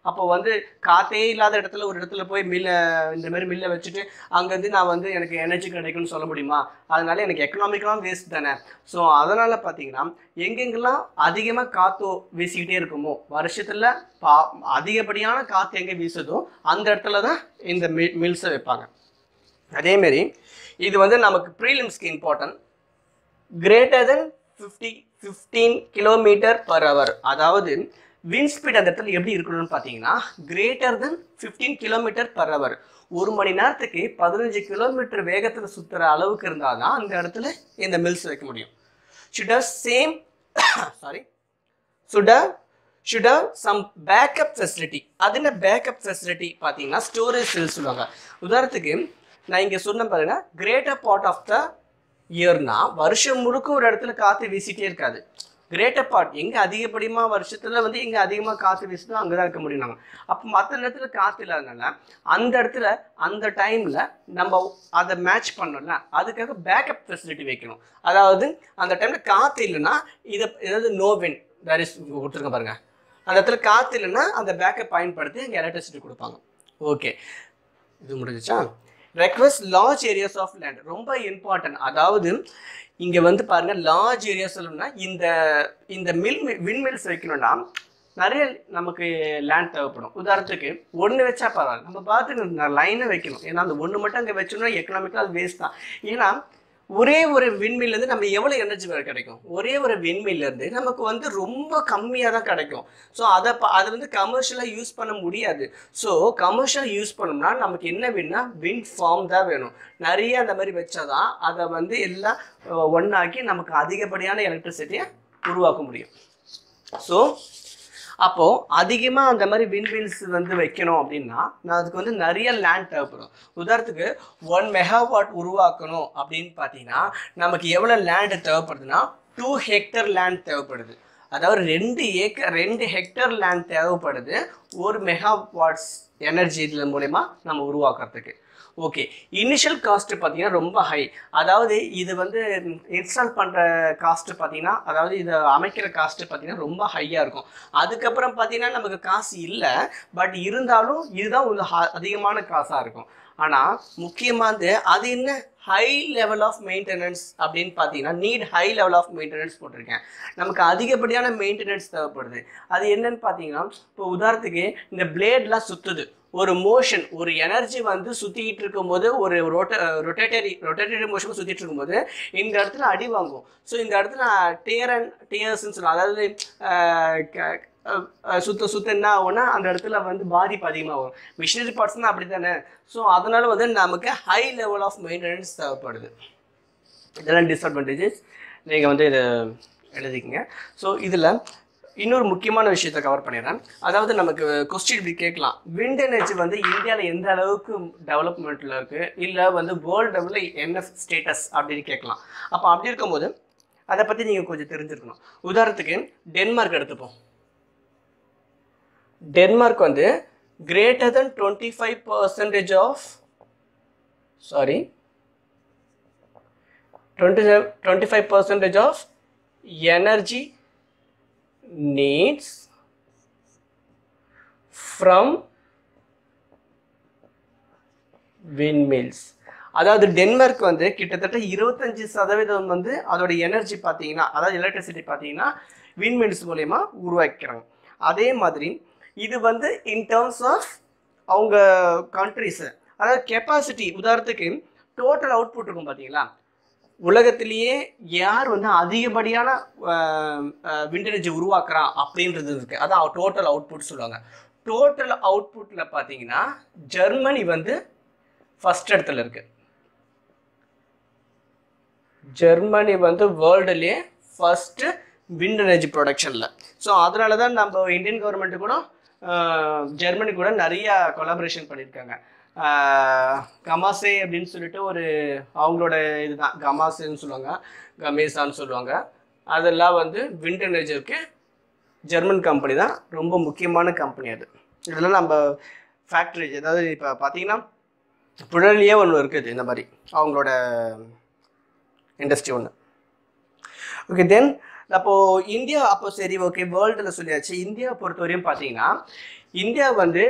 அப்போ வந்து காற்றே இல்லாத இடத்துல ஒரு இடத்துல போய் மில்ல இந்த மாதிரி மில்லை வச்சுட்டு அங்கேருந்து நான் வந்து எனக்கு எனர்ஜி கிடைக்கும்னு சொல்ல முடியுமா அதனால எனக்கு எக்கனாமிக்கெலாம் வேஸ்ட் தானே ஸோ அதனால் பார்த்தீங்கன்னா எங்கெங்கெல்லாம் அதிகமாக காற்று வீசிக்கிட்டே இருக்குமோ வருஷத்தில் பா அதிகப்படியான காற்று எங்கே வீசுதோ அந்த இடத்துல தான் இந்த மி மில்ஸை வைப்பாங்க அதேமாரி இது வந்து நமக்கு ப்ரீலிம்ஸ்க்கு important greater than fifty fifteen kilometre per hour அதாவது விண்ட் ஸ்பீட் அந்த இடத்துல எப்படி இருக்கணும்னு பார்த்தீங்கன்னா greater than fifteen kilometre per hour ஒரு மணி நேரத்துக்கு பதினஞ்சு கிலோமீட்டர் வேகத்தில் சுற்றுற அளவுக்கு இருந்தால் தான் அந்த இடத்துல இந்த மில்ஸ் வைக்க முடியும் should have same sorry should have should have some backup facility அது என்ன பேக்கப் ஃபெசிலிட்டி பார்த்தீங்கன்னா ஸ்டோரேஜ் செல் சொல்லுவாங்க உதாரணத்துக்கு நான் இங்கே சொன்ன பாருங்க கிரேட்டர் பார்ட் ஆஃப் த இயர்னா வருஷம் முழுக்க ஒரு இடத்துல காற்று வீசிட்டே இருக்காது கிரேட்டர் பார்ட் எங்கே அதிகப்படியமாக வருஷத்தில் வந்து எங்கே அதிகமாக காற்று வீசுதோ அங்கே தான் இருக்க முடியும் நாங்கள் அப்போ மற்ற இடத்துல காற்று இல்லாதனால அந்த இடத்துல அந்த டைமில் நம்ம அதை மேட்ச் பண்ணோம்ல அதுக்காக பேக்கப் ஃபெசிலிட்டி வைக்கணும் அதாவது அந்த டைமில் காற்று இல்லைன்னா இதை ஏதாவது நோவென் தட் இஸ் கொடுத்துருங்க பாருங்க அந்த இடத்துல காற்று இல்லைன்னா அந்த பேக்கப் பயன்படுத்தி அங்கே எலக்ட்ரிசிட்டி கொடுப்பாங்க ஓகே இது முடிஞ்சிச்சா request large areas of land ரொம்ப இம்பார்ட்டன்ட் அதாவது இங்கே வந்து பாருங்க லார்ஜ் ஏரியாஸ் இந்த இந்த மில் விண்மில்ஸ் வைக்கணும்னா நிறைய நமக்கு லேண்ட் தேவைப்படும் உதாரணத்துக்கு ஒன்று வச்சா பரவாயில்ல நம்ம பார்த்து லைனை வைக்கணும் ஏன்னா அந்த ஒன்று மட்டும் அங்கே வச்சோம்னா எக்கனாமிக்கலாக அது வேஸ்ட் தான் ஏன்னா ஒரே ஒரு விண்மில்லேருந்து நம்ம எவ்வளோ எனர்ஜி கிடைக்கும் ஒரே ஒரு விண்மில்லேருந்து நமக்கு வந்து ரொம்ப கம்மியாக தான் கிடைக்கும் ஸோ அதை ப அதை வந்து கமர்ஷியலாக யூஸ் பண்ண முடியாது ஸோ கமர்ஷியலாக யூஸ் பண்ணோம்னா நமக்கு என்ன வேணும்னா விண்ட் ஃபார்ம் தான் வேணும் நிறைய அந்த மாதிரி வச்சாதான் அதை வந்து எல்லாம் ஒன்றாக்கி நமக்கு அதிகப்படியான எலக்ட்ரிசிட்டியை உருவாக்க முடியும் ஸோ அப்போது அதிகமாக அந்த மாதிரி விண்மில்ஸ் வந்து வைக்கணும் அப்படின்னா நான் அதுக்கு வந்து நிறைய லேண்ட் தேவைப்படும் உதாரணத்துக்கு ஒன் மெகாவாட் உருவாக்கணும் அப்படின்னு பார்த்தீங்கன்னா நமக்கு எவ்வளோ லேண்டு தேவைப்படுதுன்னா டூ ஹெக்டர் லேண்ட் தேவைப்படுது அதாவது ரெண்டு ஏக்கர் ரெண்டு ஹெக்டர் லேண்ட் தேவைப்படுது ஒரு மெகாவாட்ஸ் எனர்ஜி இதில் மூலயமா நம்ம உருவாக்குறதுக்கு ஓகே இனிஷியல் காஸ்ட்டு பார்த்தீங்கன்னா ரொம்ப ஹை அதாவது இது வந்து இன்ஸ்டால் பண்ணுற காஸ்ட்டு பார்த்தீங்கன்னா அதாவது இதை அமைக்கிற காஸ்ட்டு பார்த்தீங்கன்னா ரொம்ப ஹையாக இருக்கும் அதுக்கப்புறம் பார்த்தீங்கன்னா நமக்கு காசு இல்லை பட் இருந்தாலும் இதுதான் ஒரு ஹ- அதிகமான காசாக இருக்கும் ஆனால் முக்கியமானது அது என்ன ஹை லெவல் ஆஃப் மெயின்டெனன்ஸ் அப்படின்னு பார்த்தீங்கன்னா need high level of maintenance போட்டிருக்கேன் நமக்கு அதிகப்படியான மெயின்டெனன்ஸ் தேவைப்படுது அது என்னன்னு பார்த்தீங்கன்னா இப்போ உதாரணத்துக்கு இந்த பிளேட்லாம் சுற்றுது ஒரு மோஷன் ஒரு எனர்ஜி வந்து சுற்றிக்கிட்டு இருக்கும்போது ஒரு ரொட்ட ரொட்டேட்டரி ரொட்டேட்டரி மோஷன் சுற்றிட்டு இருக்கும்போது இந்த இடத்துல அடி வாங்கும் ஸோ இந்த இடத்துல டேர் அண்ட் டேர்ஸ்ன்னு சொல்லலாம் அதாவது அஹ், க- அஹ், அஹ், சுத்த சுத்த என்ன ஆகும்னா அந்த இடத்துல வந்து பாதிப்பு அதிகமாக வரும் மிஷினரி பார்ட்ஸ்னால் அப்படி தானே ஸோ அதனால வந்து நமக்கு ஹை லெவல் ஆஃப் மெயின்டெனன்ஸ் தேவைப்படுது இதெல்லாம் டிஸ்அட்வான்டேஜஸ் நீங்கள் வந்து இதை எழுதிக்கங்க ஸோ இதில் இன்னொரு முக்கியமான விஷயத்தை கவர் பண்ணிடுறேன் அதாவது நமக்கு கொஸ்டின் இப்படி கேட்கலாம் விண்ட் எனர்ஜி வந்து இந்தியாவில் எந்த அளவுக்கு டெவலப்மெண்ட்டில் இருக்குது இல்லை வந்து வேர்ல்டு லெவலில் என்ன ஸ்டேட்டஸ் அப்படின்னு கேட்கலாம் அப்போ அப்படி இருக்கும்போது அதை பற்றி நீங்கள் கொஞ்சம் தெரிஞ்சிருக்கணும் உதாரணத்துக்கு டென்மார்க் எடுத்துப்போம் டென்மார்க் வந்து greater than twenty five percentage of sorry twenty twenty five percentage of energy needs from windmills அதாவது டென்மார்க் வந்து கிட்டத்தட்ட இருபத்தஞ்சு சதவீதம் வந்து அதோட எனர்ஜி பார்த்தீங்கன்னா அதாவது எலக்ட்ரிசிட்டி பார்த்தீங்கன்னா விண்மில்ஸ் மூலயமா உருவாக்கிறாங்க அதே மாதிரி இது வந்து இன் டேர்ம்ஸ் ஆஃப் அவங்க கண்ட்ரிஸு அதாவது கெப்பாசிட்டி உதாரணத்துக்கு டோட்டல் அவுட்புட் இருக்கும் பார்த்தீங்களா உலகத்திலேயே யார் வந்து அதிகப்படியான விண்ட் எனர்ஜி உருவாக்குறான் அப்படின்றது இருக்கு அதான் டோட்டல் அவுட்புட் சொல்லுவாங்க டோட்டல் அவுட்புட்டில் பார்த்தீங்கன்னா ஜெர்மனி வந்து ஃபர்ஸ்ட் இடத்துல இருக்கு ஜெர்மனி வந்து வேர்ல்டுலேயே ஃபர்ஸ்ட் விண்ட் எனர்ஜி ப்ரொடக்ஷனில் ஸோ அதனால தான் நம்ம இந்தியன் கவர்மெண்ட் கூட ஆஹ், ஜெர்மனி கூட நிறைய கொலாபரேஷன் பண்ணியிருக்காங்க ஆஹ், கமாசே அப்படின்னு சொல்லிட்டு ஒரு அவங்களோட இதுதான் கமாசேன்னு சொல்லுவாங்க கமேசான்னு சொல்லுவாங்க அதெல்லாம் வந்து விண்ட் எனர்ஜிக்கு ஜெர்மன் கம்பெனி தான் ரொம்ப முக்கியமான கம்பெனி அது இதெல்லாம் நம்ம ஃபேக்ட்ரி அதாவது இப்போ பார்த்தீங்கன்னா புழலியே ஒன்று இருக்குது இந்த மாதிரி அவங்களோட இண்டஸ்ட்ரி ஒன்று ஓகே தென் அப்போது இந்தியா அப்போ சரி ஓகே வேர்ல்டில் சொல்லியாச்சு இந்தியாவை பொறுத்தவரையும் பார்த்தீங்கன்னா இந்தியா வந்து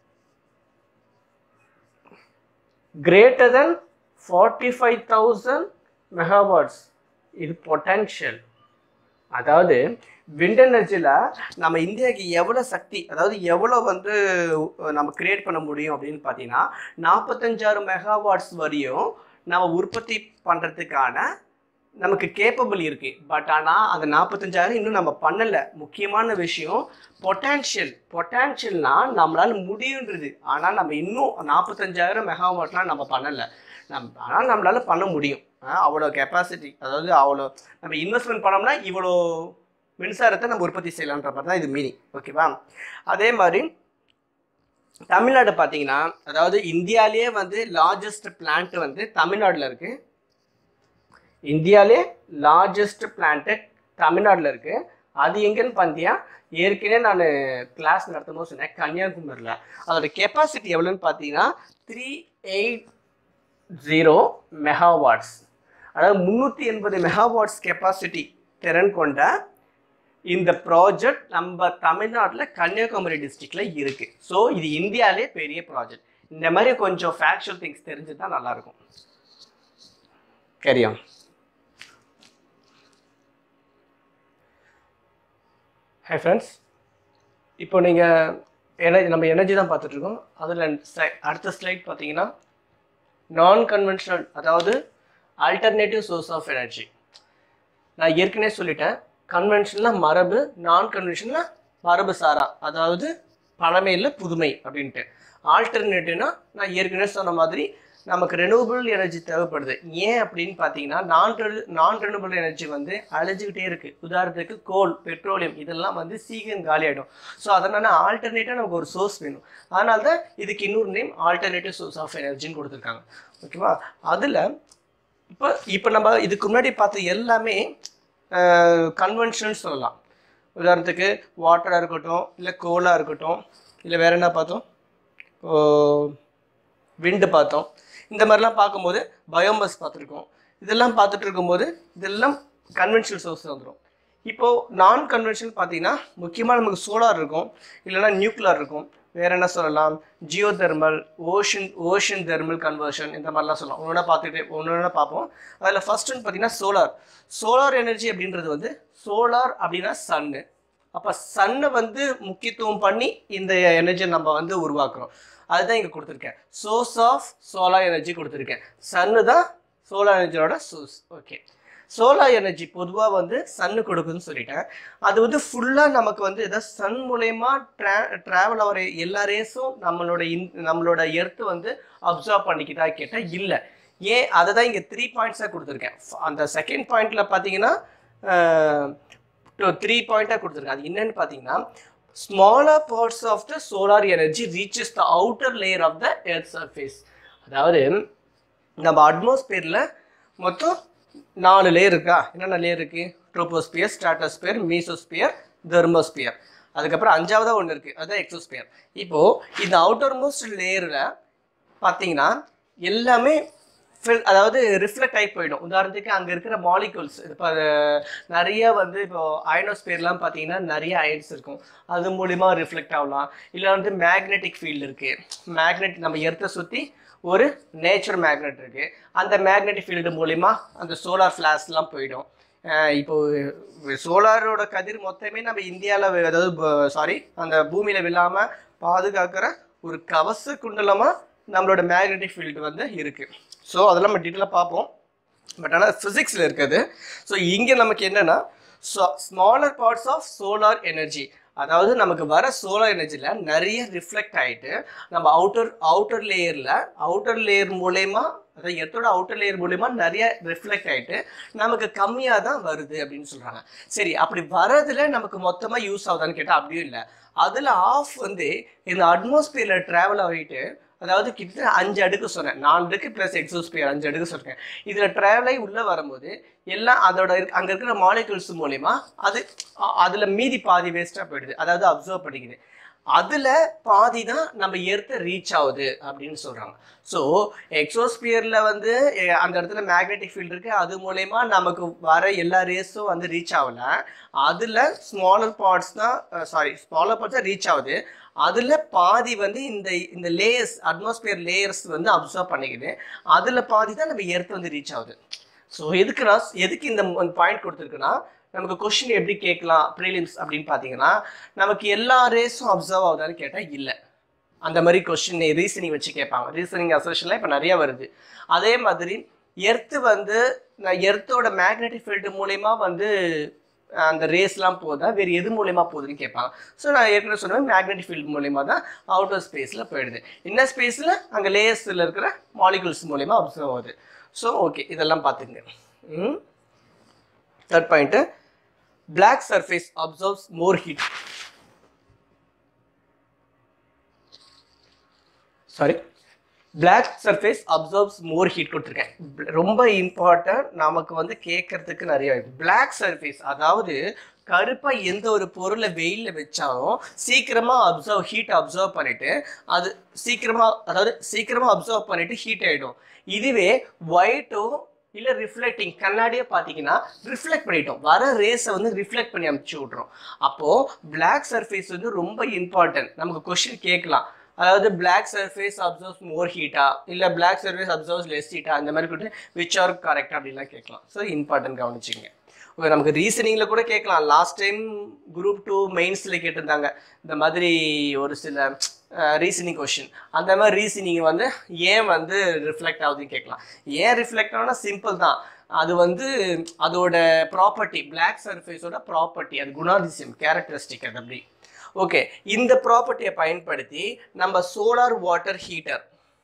greater than forty five thousand megawatts இது பொட்டன்ஷியல் அதாவது விண்ட் எனர்ஜியில் நம்ம இந்தியாவுக்கு எவ்வளோ சக்தி அதாவது எவ்வளோ வந்து நம்ம கிரியேட் பண்ண முடியும் அப்படின்னு பார்த்தீங்கன்னா நாற்பத்தஞ்சாயிரம் மெகாவாட்ஸ் வரையும் நம்ம உற்பத்தி பண்ணுறதுக்கான நமக்கு கேப்பபிள் இருக்குது பட் ஆனால் அந்த நாற்பத்தஞ்சாயிரம் இன்னும் நம்ம பண்ணலை முக்கியமான விஷயம் பொட்டான்ஷியல் பொட்டான்ஷியல்னா நம்மளால் முடியுன்றது ஆனால் நம்ம இன்னும் நாற்பத்தஞ்சாயிரம் மெகாவாட்லாம் நம்ம பண்ணலை நம் ஆனால் நம்மளால் பண்ண முடியும் அஹ் அவ்வளோ கெப்பாசிட்டி அதாவது அவ்வளோ நம்ம இன்வெஸ்ட்மெண்ட் பண்ணோம்னா இவ்வளோ மின்சாரத்தை நம்ம உற்பத்தி செய்யலான்ற மாதிரி தான் இது மீனிங் ஓகேவா அதே மாதிரி தமிழ்நாடு பார்த்தீங்கன்னா அதாவது இந்தியாவிலேயே வந்து லார்ஜஸ்ட் பிளான்ட் வந்து தமிழ்நாட்டில் இருக்குது இந்தியாவிலே லார்ஜஸ்ட் பிளான்ட்டு தமிழ்நாட்டில் இருக்குது அது எங்கன்னு பார்த்தியா ஏற்கனவே நான் கிளாஸ் நடத்தும் போது சொன்னேன் கன்னியாகுமரியில் அதோட கெப்பாசிட்டி எவ்வளோன்னு பார்த்தீங்கன்னா த்ரீ எயிட் ஜீரோ மெகாவாட்ஸ் அதாவது முந்நூற்றி எண்பது மெகாவாட்ஸ் கெப்பாசிட்டி திறன் கொண்ட இந்த ப்ராஜெக்ட் நம்ம தமிழ்நாட்டில் கன்னியாகுமரி டிஸ்ட்ரிக்டில் இருக்குது ஸோ இது இந்தியாவிலே பெரிய ப்ராஜெக்ட் இந்த மாதிரி கொஞ்சம் ஃபேக்சுவல் திங்ஸ் தெரிஞ்சு தான் நல்லாயிருக்கும் கரியம் ஹை ஃப்ரெண்ட்ஸ் இப்போ நீங்கள் எனர்ஜி நம்ம எனர்ஜி தான் பார்த்துட்ருக்கோம் அதில் அடுத்த ஸ்லைட் பார்த்தீங்கன்னா நான் கன்வென்ஷனல் அதாவது ஆல்டர்னேட்டிவ் சோர்ஸ் ஆஃப் எனர்ஜி நான் ஏற்கனவே சொல்லிட்டேன் கன்வென்ஷனில் மரபு நான் கன்வென்ஷனில் மரபு சாரா அதாவது பழமையில் புதுமை அப்படின்ட்டு ஆல்டர்னேட்டிவ்னா நான் ஏற்கனவே சொன்ன மாதிரி நமக்கு ரெனூவபிள் எனர்ஜி தேவைப்படுது ஏன் அப்படின்னு பார்த்தீங்கன்னா நான் நான் ரெனூவபிள் எனர்ஜி வந்து அழிஞ்சுக்கிட்டே இருக்குது உதாரணத்துக்கு கோல் பெட்ரோலியம் இதெல்லாம் வந்து சீக்கிரம் காலியாகிடும் ஸோ அதனால் ஆல்டர்னேட்டாக நமக்கு ஒரு சோர்ஸ் வேணும் அதனால தான் இதுக்கு இன்னொரு நேம் ஆல்டர்னேட்டிவ் சோர்ஸ் ஆஃப் எனர்ஜின்னு கொடுத்துருக்காங்க ஓகேவா அதில் இப்போ இப்போ நம்ம இதுக்கு முன்னாடி பார்த்த எல்லாமே கன்வென்ஷன் சொல்லலாம் உதாரணத்துக்கு வாட்டராக இருக்கட்டும் இல்லை கோலாக இருக்கட்டும் இல்லை வேற என்ன பார்த்தோம் விண்டு பார்த்தோம் இந்த மாதிரிலாம் பார்க்கும்போது பயோமஸ் பார்த்துருக்கோம் இதெல்லாம் பார்த்துட்டு இருக்கும்போது இதெல்லாம் கன்வென்ஷனல் சோர்ஸ் வந்துடும் இப்போது நான் கன்வென்ஷனல் பார்த்தீங்கன்னா முக்கியமாக நமக்கு சோலார் இருக்கும் இல்லைன்னா நியூக்ளியர் இருக்கும் வேற என்ன சொல்லலாம் geothermal ocean ocean thermal conversion இந்த மாதிரிலாம் சொல்லலாம் ஒன்று பார்த்துட்டு ஒன்று ஒன்று பார்ப்போம் அதில் ஃபர்ஸ்ட் ஒன்று பார்த்தீங்கன்னா சோலார் சோலார் எனர்ஜி அப்படின்றது வந்து சோலார் அப்படின்னா சன்னு அப்போ சன்னை வந்து முக்கியத்துவம் பண்ணி இந்த எனர்ஜியை நம்ம வந்து உருவாக்குறோம் அதுதான் இங்கே கொடுத்துருக்கேன் சோர்ஸ் ஆஃப் சோலார் எனர்ஜி கொடுத்துருக்கேன் சன்னு தான் சோலார் எனர்ஜியோட சோர்ஸ் ஓகே சோலார் எனர்ஜி பொதுவாக வந்து சன்னு கொடுக்குதுன்னு சொல்லிட்டேன் அது வந்து ஃபுல்லாக நமக்கு வந்து ஏதாவது சன் மூலயமா ட்ரா ட்ராவல் ஆகிற எல்லா ரேஸும் நம்மளோட இன் நம்மளோட எர்த்து வந்து அப்சர்வ் பண்ணிக்கிட்டா கேட்டால் இல்லை ஏன் அதை தான் இங்கே த்ரீ பாயிண்ட்ஸாக கொடுத்துருக்கேன் அந்த செகண்ட் பாயிண்டில் பார்த்தீங்கன்னா த்ரீ பாயிண்ட்டாக கொடுத்துருக்கேன் அது என்னன்னு பார்த்தீங்கன்னா smaller parts of the solar energy reaches the outer layer of the earth surface அதாவது நம்ம அட்மாஸ்பியரில் மொத்தம் நாலு லேயர் இருக்கா என்னென்ன லேயர் இருக்கு ட்ரோபோஸ்பியர் ஸ்ட்ராட்டோஸ்பியர் மீசோஸ்பியர் தெர்மோஸ்பியர் அதுக்கப்புறம் அஞ்சாவதாக ஒன்று இருக்குது அதுதான் எக்ஸோஸ்பியர் இப்போது இந்த அவுட்டர் மோஸ்ட் லேயரில் பார்த்தீங்கன்னா எல்லாமே ஃபில் அதாவது ரிஃப்ளெக்ட் ஆகி போயிடும் உதாரணத்துக்கு அங்கே இருக்கிற மாலிகூல்ஸ் இப்போ நிறைய வந்து இப்போ அயனோஸ்பியர்லாம் பார்த்தீங்கன்னா நிறைய அயன்ஸ் இருக்கும் அது மூலிமா ரிஃப்ளெக்ட் ஆகலாம் இல்லை வந்து மேக்னெட்டிக் ஃபீல்டு இருக்குது மேக்னெட் நம்ம எர்த்தை சுற்றி ஒரு நேச்சர் மேக்னெட் இருக்குது அந்த மேக்னெட்டிக் ஃபீல்டு மூலிமா அந்த சோலார் ஃப்ளாஷ்லாம் போயிடும் அஹ் இப்போ சோலாரோட கதிர் மொத்தமே நம்ம இந்தியாவில் அதாவது சாரி அந்த பூமியில் விழாமல் பாதுகாக்கிற ஒரு கவச குண்டலமாக நம்மளோட மேக்னெட்டிக் ஃபீல்டு வந்து இருக்குது ஸோ அதெல்லாம் நம்ம டீட்டெயிலாக பார்ப்போம் பட் ஆனால் ஃபிசிக்ஸில் இருக்குது ஸோ இங்கே நமக்கு என்னென்னா smaller parts of solar energy அதாவது நமக்கு வர சோலார் எனர்ஜியில் நிறைய ரிஃப்ளெக்ட் ஆகிட்டு நம்ம அவுட்டர் அவுட்டர் லேயரில் அவுட்டர் லேயர் மூலயமா அதாவது எர்த்தோட அவுட்டர் லேயர் மூலயமா நிறைய ரிஃப்ளெக்ட் ஆகிட்டு நமக்கு கம்மியாக தான் வருது அப்படின்னு சொல்கிறாங்க சரி அப்படி வரதுல நமக்கு மொத்தமாக யூஸ் ஆகுதான்னு கேட்டால் அப்படியும் இல்லை அதில் ஆஃப் வந்து இந்த அட்மாஸ்பியரில் ட்ராவல் ஆகிட்டு அதாவது கிட்டத்தட்ட அஞ்சு அடுக்கு சொன்னேன் நாலு அடுக்கு ப்ளஸ் எக்ஸோஸ்பியர் அஞ்சு அடுக்கு சொல்கிறேன் இதில் ட்ராவல் ஆகி உள்ளே வரும்போது எல்லாம் அதோட இருக்க அங்கே இருக்கிற மாலிகுல்ஸ் மூலயமா அது அதில் மீதி பாதி வேஸ்ட்டாக போயிடுது அதாவது அப்சர்வ் பண்ணிக்குது அதில் பாதி தான் நம்ம எர்த்தை ரீச் ஆகுது அப்படின்னு சொல்கிறாங்க ஸோ எக்ஸோஸ்பியரில் வந்து எ- அந்த இடத்துல மேக்னெட்டிக் ஃபீல்டு இருக்குது அது மூலயமா நமக்கு வர எல்லா ரேஸும் வந்து ரீச் ஆகல அதில் ஸ்மாலர் பார்ட்ஸ் தான் சாரி ஸ்மாலர் பார்ட்ஸ் தான் ரீச் ஆகுது அதில் பாதி வந்து இந்த இந்த லேயர்ஸ் அட்மாஸ்பியர் லேயர்ஸ் வந்து அப்சர்வ் பண்ணிக்குது அதில் பாதி தான் நம்ம எர்த் வந்து ரீச் ஆகுது ஸோ எதுக்குன்னா எதுக்கு இந்த பாயிண்ட் கொடுத்துருக்குன்னா நமக்கு கொஷின் எப்படி கேட்கலாம் ப்ரீலிம்ஸ் அப்படின்னு பார்த்தீங்கன்னா நமக்கு எல்லா ரேஸும் அப்சர்வ் ஆகுதான்னு கேட்டால் இல்லை அந்த மாதிரி கொஷின் ரீசனிங் வச்சு கேட்பாங்க ரீசனிங் அசோஷன்லாம் இப்போ நிறைய வருது அதே மாதிரி எர்த்து வந்து எர்த்தோட மேக்னெட்டிக் ஃபீல்டு மூலயமா வந்து அஹ், அந்த ரேஸ்லாம் போதா வேறு எது மூலயமா போகுதுன்னு கேட்பாங்க ஸோ நான் ஏற்கனவே சொன்னேன் மேக்னெட்டிக் ஃபீல்டு மூலயமா தான் அவுட்டர் ஸ்பேஸில் போயிடுது இன்னர் ஸ்பேஸில் அங்கே லேயர்ஸில் இருக்கிற மாலிகுல்ஸ் மூலயமா அப்சர்வ் ஆகுது ஸோ ஓகே இதெல்லாம் பார்த்துங்க ம் third point black surface absorbs more heat sorry black surface absorbs more heat கொடுத்துருக்கேன் Bl- ரொம்ப இம்பார்ட்டன்ட் நமக்கு வந்து கேட்கறதுக்கு நிறைய பிளாக் சர்ஃபேஸ் அதாவது கருப்பா எந்த ஒரு பொருளை வெயிலில் வச்சாலும் சீக்கிரமா அப்சர்வ் ஹீட் அப்சர்வ் பண்ணிட்டு அது சீக்கிரமா அதாவது சீக்கிரமா அப்சர்வ் பண்ணிட்டு ஹீட் ஆயிடும் இதுவே ஒயிட்டும் இல்லை ரிஃப்ளெக்டிங் கண்ணாடியே பார்த்தீங்கன்னா ரிஃப்ளெக்ட் பண்ணிட்டோம் வர ரேஸை வந்து ரிஃப்ளெக்ட் பண்ணி அமுச்சு விட்றோம் அப்போது பிளாக் சர்ஃபேஸ் வந்து ரொம்ப இம்பார்ட்டன்ட் நமக்கு கொஷின் கேட்கலாம் அதாவது பிளாக் சர்ஃபேஸ் அப்சர்வ்ஸ் மோர் ஹீட்டா இல்லை பிளாக் சர்ஃபேஸ் அப்சர்வ்ஸ் லெஸ் ஹீட்டா அந்த மாதிரி கூட விச் ஆர் கரெக்ட் அப்படின்லாம் கேட்கலாம் ஸோ இம்பார்ட்டன்ட் கவனிச்சிங்க ஓகே நமக்கு ரீசனிங்கில் கூட கேட்கலாம் லாஸ்ட் டைம் குரூப் டூ மெயின்ஸில் கேட்டிருந்தாங்க இந்த மாதிரி ஒரு சில ரீசனிங் கொஷின் அந்த மாதிரி ரீசனிங் வந்து ஏன் வந்து ரிஃப்ளெக்ட் ஆகுதுன்னு கேட்கலாம் ஏன் ரிஃப்ளெக்ட் ஆகுனா சிம்பிள் தான் அது வந்து அதோட ப்ராப்பர்ட்டி பிளாக் சர்ஃபேஸோட ப்ராப்பர்ட்டி அது குணாதிசயம் கேரக்டரிஸ்டிக் அது அப்படி ஓகே இந்த ப்ராப்பர்ட்டியை பயன்படுத்தி நம்ம சோலார் வாட்டர் ஹீட்டர்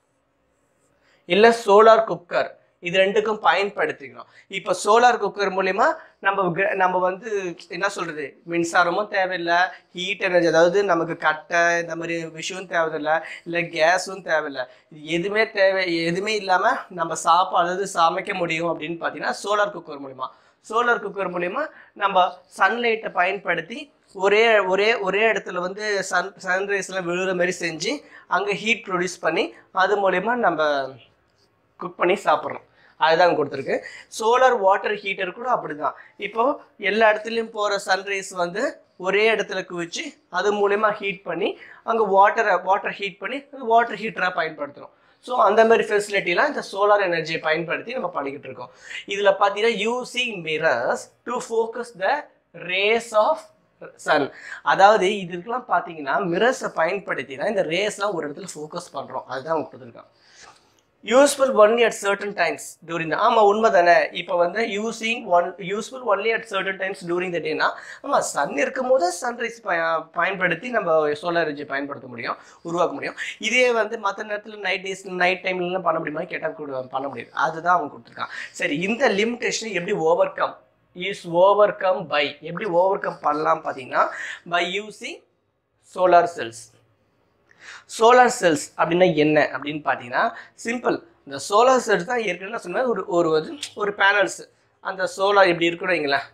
இல்லை சோலார் குக்கர் இது ரெண்டுக்கும் பயன்படுத்திக்கணும் இப்போ சோலார் குக்கர் மூலிமா நம்ம க- நம்ம வந்து என்ன சொல்றது மின்சாரமும் தேவையில்லை ஹீட் எனர்ஜி அதாவது நமக்கு கட்டை இந்த மாதிரி விஷயம் தேவையில்லை இல்லை கேஸும் தேவையில்லை இது எதுவுமே தேவை எதுவுமே இல்லாமல் நம்ம சாப்பாடு அதாவது சமைக்க முடியும் அப்படின்னு பார்த்தீங்கன்னா சோலார் குக்கர் மூலிமா சோலார் குக்கர் மூலிமா நம்ம சன்லைட்டை பயன்படுத்தி ஒரே ஒரே ஒரே இடத்துல வந்து சன் சன்ரைஸ்லாம் விழுகிற மாதிரி செஞ்சு அங்கே ஹீட் ப்ரொடியூஸ் பண்ணி அது மூலயமா நம்ம குக் பண்ணி சாப்பிட்றோம் அதுதான் கொடுத்துருக்கு சோலார் வாட்டர் ஹீட்டர் கூட அப்படிதான் இப்போ எல்லா இடத்துலையும் போகிற சன்ரைஸ் வந்து ஒரே இடத்துல குவிச்சு அது மூலயமா ஹீட் பண்ணி அங்கே வாட்டரை வாட்டர் ஹீட் பண்ணி அது வாட்டர் ஹீட்டராக பயன்படுத்துகிறோம் ஸோ அந்த மாதிரி ஃபெசிலிட்டிலாம் இந்த சோலார் எனர்ஜியை பயன்படுத்தி நம்ம பண்ணிக்கிட்டு இருக்கோம் இதில் பார்த்தீங்கன்னா using mirrors to focus the rays of sun அதாவது இதுக்கெல்லாம் பார்த்தீங்கன்னா மிரர்ஸை பயன்படுத்தி தான் இந்த ரேஸ்லாம் ஒரு இடத்துல ஃபோக்கஸ் பண்ணுறோம் அதுதான் அவங்க கொடுத்துருக்காங்க useful only at certain times during the ஆமாம் உண்மை தானே இப்போ வந்து using one useful only at certain times during the டேனா ஆமாம் சன் இருக்கும் போது சன்ரைஸ் பயன்படுத்தி நம்ம சோலார் எனர்ஜி பயன்படுத்த முடியும் உருவாக்க முடியும் இதே வந்து மற்ற நேரத்தில் நைட் டேஸ் நைட் டைம்லலாம் பண்ண முடியுமா கேட்டால் கூட பண்ண முடியாது அதுதான் அவங்க கொடுத்துருக்காங்க சரி இந்த லிமிடேஷனை எப்படி overcome is overcome by எப்படி ஓவர் கம் பண்ணலாம் பார்த்தீங்கன்னா by using solar cells solar cells அப்படின்னா என்ன அப்படின்னு பார்த்தீங்கன்னா சிம்பிள் இந்த சோலார் செல்ஸ் தான் ஏற்கனவே நான் சொன்னேன் ஒரு ஒரு வந்து ஒரு பேனல்ஸ் அந்த சோலார் இப்படி இருக்குன்னு வைங்களேன்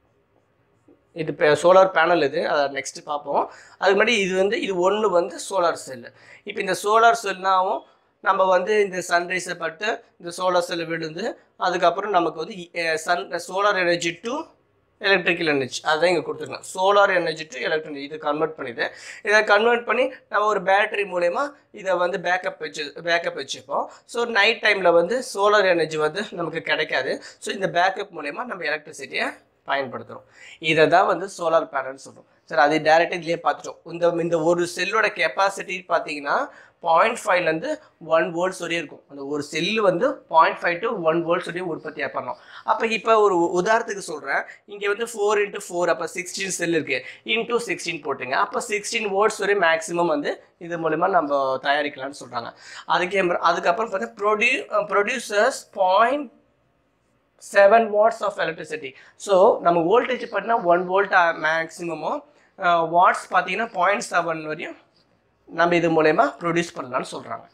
இது இப்போ சோலார் பேனல் இது அதை நெக்ஸ்ட் பார்ப்போம் அதுக்கு முன்னாடி இது வந்து இது ஒன்று வந்து சோலார் செல்லு இப்போ இந்த சோலார் செல்னாவும் நம்ம வந்து இந்த சன்ரைஸை பட்டு இந்த சோலார் செல் விழுந்து அதுக்கப்புறம் நமக்கு வந்து sun solar energy to electrical energy அதுதான் இங்கே கொடுத்துருக்கோம் சோலார் எனர்ஜி டு எலக்ட்ரிக் இது கன்வெர்ட் பண்ணிது இதை கன்வெர்ட் பண்ணி நம்ம ஒரு பேட்டரி மூலயமா இதை வந்து பேக்கப் வச்சு பேக்கப் வச்சுப்போம் ஸோ நைட் டைமில் வந்து சோலார் எனர்ஜி வந்து நமக்கு கிடைக்காது ஸோ இந்த பேக்கப் மூலயமா நம்ம எலக்ட்ரிசிட்டியை பயன்படுத்துகிறோம் இதை தான் வந்து சோலார் பேனல்னு சொல்கிறோம் சரி அது டேரெக்டாக இதுலேயே பார்த்துட்டோம் இந்த இந்த ஒரு செல்லோட கெப்பாசிட்டி பார்த்தீங்கன்னா பாயிண்ட் ஃபைவ்லேருந்து ஒன் வோல்ட்ஸ் வரையும் இருக்கும் அந்த ஒரு செல்லு வந்து point five to one volts வரையும் உற்பத்தி பண்ணோம் அப்போ இப்போ ஒரு உதாரணத்துக்கு சொல்கிறேன் இங்கே வந்து ஃபோர் இன்ட்டு ஃபோர் அப்போ சிக்ஸ்டீன் செல் இருக்குது இன்டூ சிக்ஸ்டீன் போட்டுங்க அப்போ சிக்ஸ்டீன் வோல்ட்ஸ் வரையும் மேக்ஸிமம் வந்து இது மூலிமா நம்ம தயாரிக்கலாம்னு சொல்கிறாங்க அதுக்கே அதுக்கப்புறம் பார்த்தா produce producers point seven watts of electricity so நம்ம வோல்டேஜ் பார்த்தீங்கன்னா ஒன் வோல்ட் மேக்ஸிமமும் வாட்ஸ் பார்த்தீங்கன்னா பாயிண்ட் செவன் வரையும் நம்ம இது மூலயமா ப்ரொடியூஸ் பண்ணலாம்னு சொல்கிறாங்க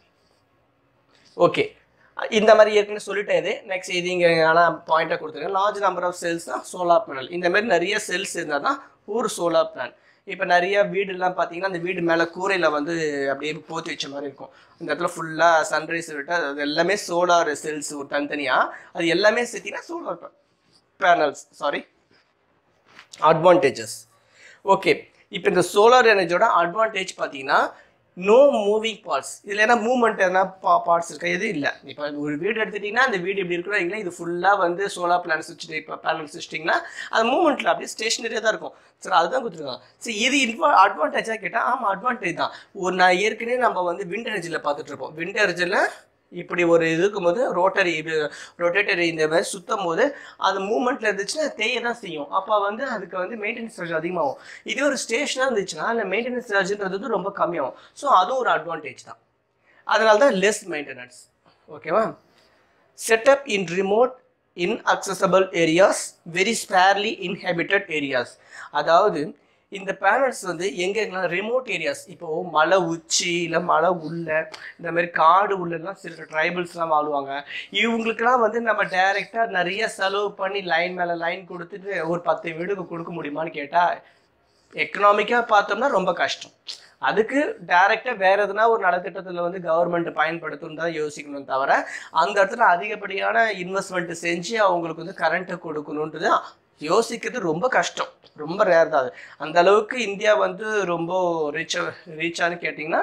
ஓகே இந்த மாதிரி ஏற்கனவே சொல்லிட்டேன் இது நெக்ஸ்ட் இது இங்கே ஆனால் பாயிண்ட்டாக கொடுத்துருக்கேன் லார்ஜ் நம்பர் ஆஃப் செல்ஸ் தான் சோலார் பேனல் இந்த மாதிரி நிறைய செல்ஸ் இருந்தால் தான் ஒரு சோலார் பிளான் இப்போ நிறைய வீடுலாம் பார்த்தீங்கன்னா அந்த வீடு மேலே கூரையில் வந்து அப்படியே போத்தி வச்ச மாதிரி இருக்கும் இந்த இடத்துல ஃபுல்லாக சன்ரைஸ் விட்டு அது எல்லாமே சோலார் செல்ஸ் ஒரு தனித்தனியாக அது எல்லாமே சேர்த்திங்கன்னா solar panels sorry advantages okay இப்போ இந்த சோலார் எனர்ஜியோட அட்வான்டேஜ் பார்த்தீங்கன்னா நோ மூவிங் பார்ட்ஸ் இதில் என்ன மூவ்மெண்ட் எதனா பா பார்ட்ஸ் இருக்கா எதுவும் இல்லை இப்போ ஒரு வீடு எடுத்துட்டிங்கன்னா அந்த வீடு இப்படி இருக்கிறீங்களா இது ஃபுல்லாக வந்து சோலார் பிளான்ஸ் வச்சுட்டு இப்போ பேனல்ஸ் வச்சிட்டிங்கன்னா அது மூவ்மெண்ட்டில் அப்படியே ஸ்டேஷனரியாக தான் இருக்கும் சரி அதுதான் கொடுத்துருக்காங்க சரி இது இன்வா அட்வான்டேஜாக கேட்டால் ஆமாம் அட்வான்டேஜ் தான் ஒரு நான் ஏற்கனவே நம்ம வந்து விண்ட் எனர்ஜியில் பார்த்துட்டு இருப்போம் விண்ட் எனர்ஜியில் இப்படி ஒரு இருக்கும் போது ரோட்டரி ரொட்டேட்டரி இந்த மாதிரி சுத்தும் போது அது மூமெண்ட்ல இருந்துச்சுன்னா தேய தான் செய்யும் அப்போ வந்து அதுக்கு வந்து மெயின்டெனன்ஸ் சார்ஜ் அதிகமாகும் இதே ஒரு ஸ்டேஷனாக இருந்துச்சுன்னா அந்த மெயின்டெனன்ஸ் சார்ஜ்ன்றது வந்து ரொம்ப கம்மியாகும் ஸோ அதுவும் ஒரு அட்வான்டேஜ் தான் அதனால தான் லெஸ் மெயின்டெனன்ஸ் ஓகேவா setup in remote inaccessible areas very sparsely inhabited areas அதாவது இந்த பேனல்ஸ் வந்து எங்கெங்கெல்லாம் ரிமோட் ஏரியாஸ் இப்போ மலை உச்சி இல்லை மலை உள்ள இந்த மாதிரி காடு உள்ளலாம் சில ட்ரைபல்ஸ்லாம் வாழுவாங்க இவங்களுக்குலாம் வந்து நம்ம டைரெக்டாக நிறைய செலவு பண்ணி லைன் மேலே லைன் கொடுத்துட்டு ஒரு பத்து வீடுக்கு கொடுக்க முடியுமான்னு கேட்டால் எக்கனாமிக்காக பார்த்தோம்னா ரொம்ப கஷ்டம் அதுக்கு டைரெக்டாக வேற எதுனா ஒரு நலத்திட்டத்தில் வந்து கவர்மெண்ட் பயன்படுத்தும் தான் யோசிக்கணும் தவிர அந்த இடத்துல அதிகப்படியான இன்வெஸ்ட்மெண்ட் செஞ்சு அவங்களுக்கு வந்து கரண்ட்டை கொடுக்கணுன்றது யோசிக்கிறது ரொம்ப கஷ்டம் ரொம்ப ரேர் தான் அது அந்த அளவுக்கு இந்தியா வந்து ரொம்ப ரிச் ரீச்சான்னு கேட்டிங்கன்னா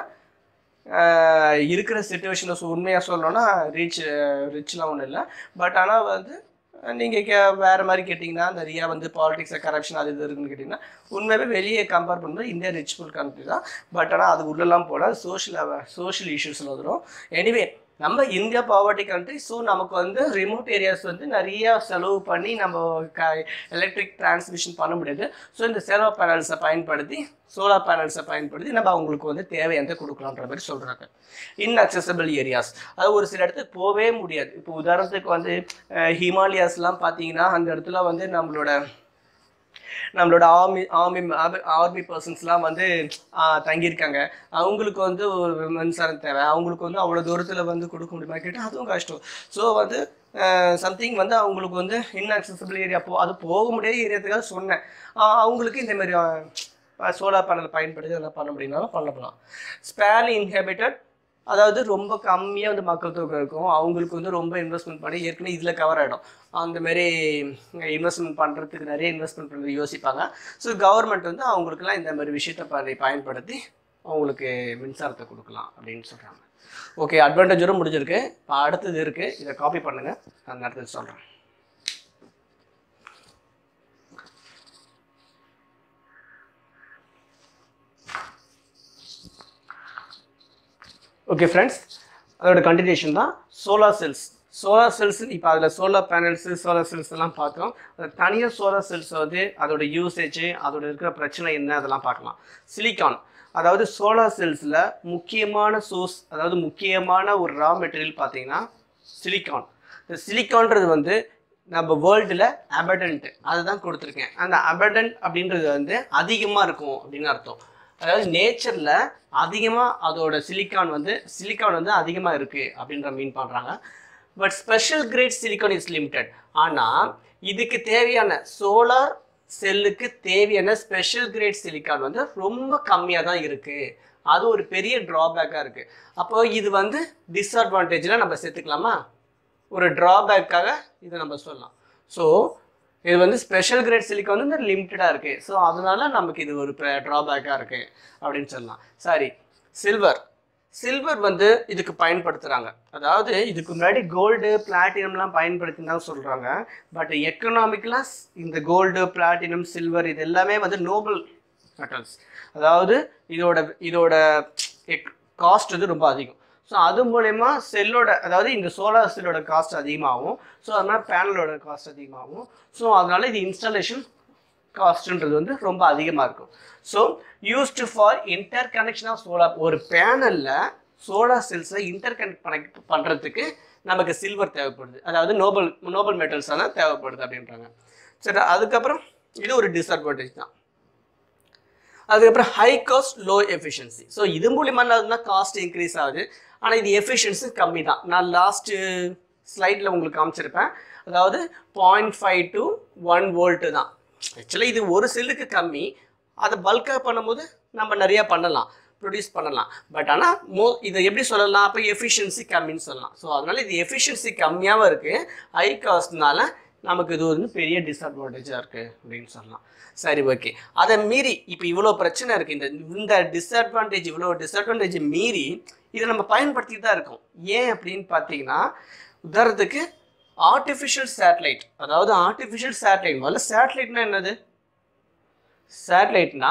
ஆஹ் இருக்கிற சுச்சுவேஷனில் உண்மையாக சொல்லணும்னா ரீச் ரிச்லாம் ஒன்றும் இல்லை பட் ஆனால் வந்து நீங்கள் கே வேறு மாதிரி கேட்டிங்கன்னா நிறையா வந்து பாலிடிக்ஸ் கரப்ஷன் அது இது இருக்குன்னு கேட்டிங்கன்னா உண்மையாகவே வெளியே கம்பேர் பண்ணும்போது இந்தியா ரிச்ஃபுல் கண்ட்ரி தான் பட் ஆனால் அது உள்ளெல்லாம் போல சோஷியல் சோஷியல் இஷ்யூஸில் வந்துடும் எனிவே நம்ம இந்தியா பாவர்ட்டி கண்ட்ரி ஸோ நமக்கு வந்து ரிமோட் ஏரியாஸ் வந்து நிறைய செலவு பண்ணி நம்ம க எலக்ட்ரிக் டிரான்ஸ்மிஷன் பண்ண முடியாது ஸோ இந்த சோலார் பேனல்ஸை பயன்படுத்தி சோலார் பேனல்ஸை பயன்படுத்தி நம்ம அவங்களுக்கு வந்து தேவையானதை கொடுக்கலான்ற மாதிரி சொல்கிறாங்க இன்அக்சசபிள் ஏரியாஸ் அது ஒரு சில இடத்துக்கு போகவே முடியாது இப்போ உதாரணத்துக்கு வந்து அஹ், ஹிமாலயாஸ்லாம் பார்த்தீங்கன்னா அந்த இடத்துல வந்து நம்மளோட நம்மளோட ஆர்மி ஆர்மி ஆர்மி பர்சன்ஸ்லாம் வந்து ஆஹ், தங்கியிருக்காங்க அவங்களுக்கு வந்து ஒரு மின்சாரம் தேவை அவங்களுக்கு வந்து அவ்வளோ தூரத்தில் வந்து கொடுக்க முடியுமா கேட்டால் அதுவும் கஷ்டம் ஸோ வந்து சம்திங் வந்து அவங்களுக்கு வந்து இன்அக்சசபிள் ஏரியா போ அது போக முடியாத ஏரியாத்துக்காக சொன்னேன் ஆஹ், அவங்களுக்கு இந்த மாதிரி சோலார் பேனல் பயன்படுத்தி அதெல்லாம் பண்ண முடியும்னாலும் பண்ணலாம் ஸ்பேர்லி இன்ஹேபிட்டட் அதாவது ரொம்ப கம்மியாக வந்து மக்கள் தொகை இருக்கும் அவங்களுக்கு வந்து ரொம்ப இன்வெஸ்ட்மெண்ட் பண்ணி ஏற்கனவே இதில் கவர் ஆகிடும் அந்த மாதிரி இன்வெஸ்ட்மெண்ட் பண்ணுறதுக்கு நிறைய இன்வெஸ்ட்மெண்ட் பண்ணுறது யோசிப்பாங்க ஸோ கவர்மெண்ட் வந்து அவங்களுக்குலாம் இந்த மாதிரி விஷயத்தை ப- பயன்படுத்தி அவங்களுக்கு மின்சாரத்தை கொடுக்கலாம் அப்படின்னு சொல்கிறாங்க ஓகே அட்வான்டேஜரும் முடிஞ்சிருக்கு இப்போ அடுத்தது இருக்குது இதை காப்பி பண்ணுங்கள் நான் அடுத்தது சொல்கிறேன் ஓகே ஃப்ரெண்ட்ஸ் அதோட கண்டினியூஷன் தான் சோலார் செல்ஸ் சோலார் செல்ஸ் இப்போ அதில் சோலார் பேனல்ஸு சோலார் செல்ஸ் எல்லாம் பார்த்தோம் அது தனியாக சோலார் செல்ஸ் வந்து அதோட யூசேஜ் அதோட இருக்கிற பிரச்சனை என்ன அதெல்லாம் பார்க்கலாம் சிலிக்கான் அதாவது சோலார் செல்ஸில் முக்கியமான சோர்ஸ் அதாவது முக்கியமான ஒரு ரா மெட்டீரியல் பார்த்தீங்கன்னா சிலிக்கான் இந்த சிலிக்கான்றது வந்து நம்ம வேர்ல்டில் அபடன்ட் அதுதான் கொடுத்துருக்கேன் அந்த அபடன்ட் அப்படின்றது வந்து அதிகமாக இருக்கும் அப்படின்னு அர்த்தம் அதாவது நேச்சரில் அதிகமாக அதோட சிலிக்கான் வந்து சிலிக்கான் வந்து அதிகமாக இருக்குது அப்படின்ற மீன் பண்ணுறாங்க but special grade silicon is limited ஆனால் இதுக்கு தேவையான சோலார் செல்லுக்கு தேவையான ஸ்பெஷல் கிரேட் சிலிக்கான் வந்து ரொம்ப கம்மியாக தான் இருக்குது அது ஒரு பெரிய ட்ராபேக்காக இருக்குது அப்போ இது வந்து டிஸ்அட்வான்டேஜில் நம்ம சேர்த்துக்கலாமா ஒரு ட்ராபேக்காக இதை நம்ம சொல்லலாம் ஸோ இது வந்து ஸ்பெஷல் கிரேட் சிலிக்கான் வந்து லிமிட்டடாக இருக்குது ஸோ அதனால நமக்கு இது ஒரு ட்ராபேக்காக இருக்குது அப்படின்னு சொல்லலாம் சரி சில்வர் சில்வர் வந்து இதுக்கு பயன்படுத்துகிறாங்க அதாவது இதுக்கு முன்னாடி கோல்டு பிளாட்டினம்லாம் பயன்படுத்தினா சொல்கிறாங்க பட் எக்கனாமிக்கலாக இந்த கோல்டு பிளாட்டினம் சில்வர் இது எல்லாமே வந்து நோபல் மெட்டல்ஸ் அதாவது இதோட இதோட காஸ்ட் வந்து ரொம்ப அதிகம் ஸோ அது மூலயமா செல்லோட அதாவது இந்த சோலார் செல்லோட காஸ்ட் அதிகமாகும் ஸோ அதனால் பேனலோட காஸ்ட் அதிகமாகும் ஸோ அதனால இது இன்ஸ்டாலேஷன் காஸ்ட்ன்றது வந்து ரொம்ப அதிகமாக இருக்கும் so used for interconnection of solar ஒரு பேனலில் சோலார் செல்ஸை இன்டர் கனெக்ட் கனெக்ட் பண்ணுறதுக்கு நமக்கு சில்வர் தேவைப்படுது அதாவது நோபல் நோபல் மெட்டல்ஸ் தான் தேவைப்படுது அப்படின்றாங்க சரி அதுக்கப்புறம் இது ஒரு டிஸ்அட்வான்டேஜ் தான் அதுக்கப்புறம் high cost low efficiency so இது மூலியமா என்ன காஸ்ட் இன்க்ரீஸ் ஆகுது ஆனால் இது எஃபிஷியன்சி கம்மி தான் நான் லாஸ்ட்டு ஸ்லைடில் உங்களுக்கு காமிச்சிருப்பேன் அதாவது point five to one volt தான் ஆக்சுவலாக இது ஒரு செல்லுக்கு கம்மி அதை பல்காக பண்ணும்போது நம்ம நிறையா பண்ணலாம் ப்ரொடியூஸ் பண்ணலாம் பட் ஆனால் மோ இதை எப்படி சொல்லலாம் அப்போ எஃபிஷியன்சி கம்மின்னு சொல்லலாம் ஸோ அதனால் இது எஃபிஷியன்சி கம்மியாகவும் இருக்குது ஹை காஸ்ட்னால நமக்கு இது வந்து பெரிய டிஸ்அட்வான்டேஜாக இருக்குது அப்படின்னு சொல்லலாம் சரி ஓகே அதை மீறி இப்போ இவ்வளோ பிரச்சனை இருக்குது இந்த இந்த டிஸ்அட்வான்டேஜ் இவ்வளோ டிஸ்அட்வான்டேஜ் மீறி இதை நம்ம பயன்படுத்திட்டு தான் இருக்கோம் ஏன் அப்படின்னு பார்த்தீங்கன்னா உதாரணத்துக்கு ஆர்டிஃபிஷியல் சேட்டலைட் அதாவது ஆர்டிஃபிஷியல் சேட்டலைட் முதல்ல சேட்டலைட்னா என்னது சேட்டலைட்னா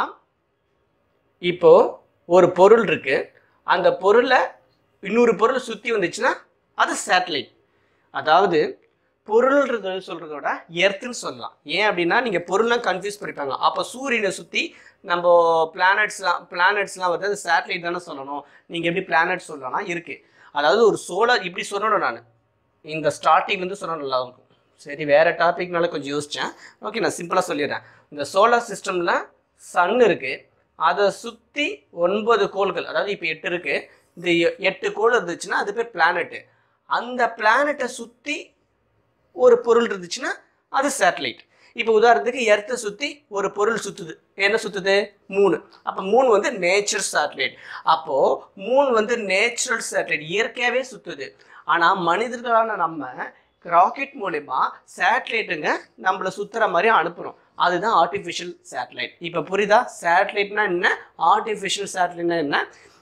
இப்போ ஒரு பொருள் இருக்கு அந்த பொருளை இன்னொரு பொருள் சுற்றி வந்துச்சுன்னா அது சேட்டலைட் அதாவது பொருள்ன்றது சொல்கிறதோட எர்த்துன்னு சொல்லலாம் ஏன் அப்படின்னா நீங்கள் பொருள்லாம் கன்ஃபியூஸ் பண்ணிப்பாங்க அப்போ சூரியனை சுற்றி நம்ம பிளானட்ஸ்லாம் பிளானட்ஸ்லாம் வந்து அது சேட்டலைட் தானே சொல்லணும் நீங்கள் எப்படி பிளானட் சொல்லலாம் இருக்குது அதாவது ஒரு சோலார் இப்படி சொல்லணும் நான் இந்த ஸ்டார்டிங்லேருந்து சொன்னால் நல்லா இருக்கும் சரி வேறு டாபிக்னால கொஞ்சம் யோசித்தேன் ஓகே நான் சிம்பிளாக சொல்லிடுறேன் இந்த சோலார் சிஸ்டமில் சன் இருக்குது அதை சுற்றி ஒன்பது கோள்கள் அதாவது இப்போ எட்டு இருக்குது இந்த எ- எட்டு கோள் இருந்துச்சுன்னா அது பேர் பிளானெட்டு அந்த பிளானெட்டை சுற்றி ஒரு பொருள் இருந்துச்சுன்னா அது சேட்டலைட் இப்போ உதாரணத்துக்கு எர்த்தை சுற்றி ஒரு பொருள் சுற்றுது என்ன சுற்றுது மூணு அப்போ மூணு வந்து நேச்சர் சேட்டலைட் அப்போது மூணு வந்து நேச்சுரல் சேட்டலைட் இயற்கையாகவே சுற்றுது ஆனால் மனிதர்களான நம்ம ராக்கெட் மூலயமா சேட்டலைட்டுங்க நம்மளை சுற்றுற மாதிரி அனுப்புகிறோம் அதுதான் ஆர்டிஃபிஷியல் சேட்டலைட் இப்போ புரியுதா சேட்டலைட்னா என்ன ஆர்டிஃபிஷியல் சேட்டலைட்னா என்ன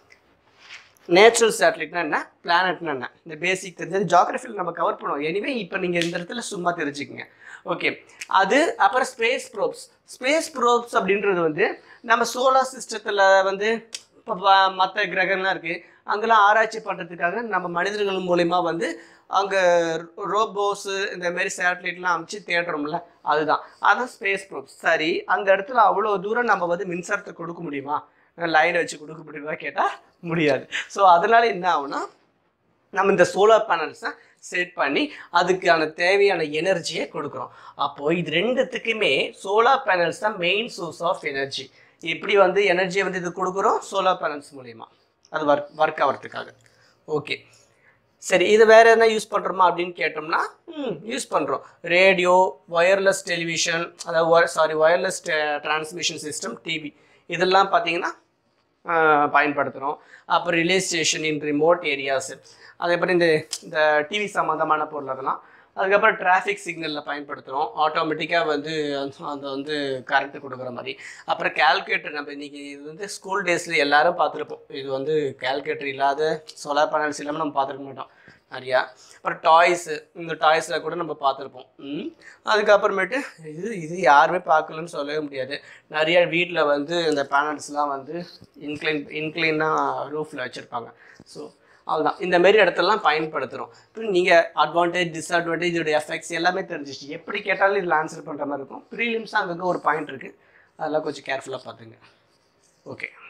நேச்சுரல் சேட்டலைட்னா என்ன பிளானட்னா என்ன இந்த பேசிக் தெரிஞ்சது ஜாகிரஃபியில் நம்ம கவர் பண்ணுவோம் எனிவே இப்போ நீங்கள் இந்த இடத்துல சும்மா தெரிஞ்சுக்கங்க ஓகே அது அப்புறம் ஸ்பேஸ் ப்ரோப்ஸ் ஸ்பேஸ் ப்ரோப்ஸ் அப்படின்றது வந்து நம்ம சோலார் சிஸ்டத்தில் வந்து இப்போ மற்ற கிரகம்லாம் இருக்குது அங்கெல்லாம் ஆராய்ச்சி பண்ணுறதுக்காக நம்ம மனிதர்கள் மூலிமா வந்து அங்கே ரோபோஸு இந்த மாதிரி சேட்டலைட்லாம் அமைச்சு தேடுறோம்ல அதுதான் அதான் ஸ்பேஸ் ப்ரோப்ஸ் சரி அந்த இடத்துல அவ்வளோ தூரம் நம்ம வந்து மின்சாரத்தை கொடுக்க முடியுமா லைன் வச்சு கொடுக்க முடியுமா கேட்டால் முடியாது ஸோ அதனால என்ன ஆகும்னா நம்ம இந்த சோலார் பேனல்ஸை செட் பண்ணி அதுக்கான தேவையான எனர்ஜியை கொடுக்குறோம் அப்போது இது ரெண்டுத்துக்குமே சோலார் பேனல்ஸ் தான் மெயின் சோர்ஸ் ஆஃப் எனர்ஜி இப்படி வந்து எனர்ஜியை வந்து இது கொடுக்குறோம் சோலார் பேனல்ஸ் மூலயமா அது ஒர்க் ஒர்க் ஆகிறதுக்காக ஓகே சரி இது வேற என்ன யூஸ் பண்ணுறோமா அப்படின்னு கேட்டோம்னா ம் யூஸ் பண்ணுறோம் ரேடியோ ஒயர்லெஸ் டெலிவிஷன் அதாவது sorry wireless transmission system TV இதெல்லாம் பார்த்தீங்கன்னா பயன்படுத்துகிறோம் அப்புறம் relay station in remote areas அதேபோல் இந்த இந்த டிவி சம்மந்தமான பொருள் அதெல்லாம் அதுக்கப்புறம் டிராஃபிக் சிக்னலில் பயன்படுத்துகிறோம் ஆட்டோமேட்டிக்காக வந்து அந்த- அது வந்து கரண்ட் கொடுக்குற மாதிரி அப்புறம் கால்குலேட்டர் நம்ம இன்றைக்கி இது வந்து ஸ்கூல் டேஸில் எல்லாரும் பார்த்துருப்போம் இது வந்து கால்குலேட்டர் இல்லாத சோலார் பேனல்ஸ் இல்லாமல் நம்ம பார்த்துருக்க மாட்டோம் நிறையா அப்புறம் டாய்ஸு இந்த டாய்ஸில் கூட நம்ம பார்த்துருப்போம் ம். அதுக்கப்புறமேட்டு இது இது யாருமே பார்க்கலன்னு சொல்லவே முடியாது நிறைய வீட்டில் வந்து இந்த பேனல்ஸ்லாம் வந்து இன்க்ளைன் இன்க்ளைனாக ரூஃபில் வச்சுருப்பாங்க ஸோ அவ்வளோதான் இந்த மாரி இடத்தெல்லாம் பயன்படுத்துகிறோம் இப்போ நீங்கள் அட்வான்டேஜ் டிஸ்அட்வான்டேஜ் இதோட எஃபெக்ட்ஸ் எல்லாமே தெரிஞ்சிச்சு எப்படி கேட்டாலும் இதில் ஆன்சர் பண்ணுற மாதிரி இருக்கும் ப்ரீலிம்ஸ் அங்கங்கே ஒரு பாயிண்ட் இருக்குது அதெல்லாம் கொஞ்சம் கேர்ஃபுல்லாக பார்த்துங்க ஓகே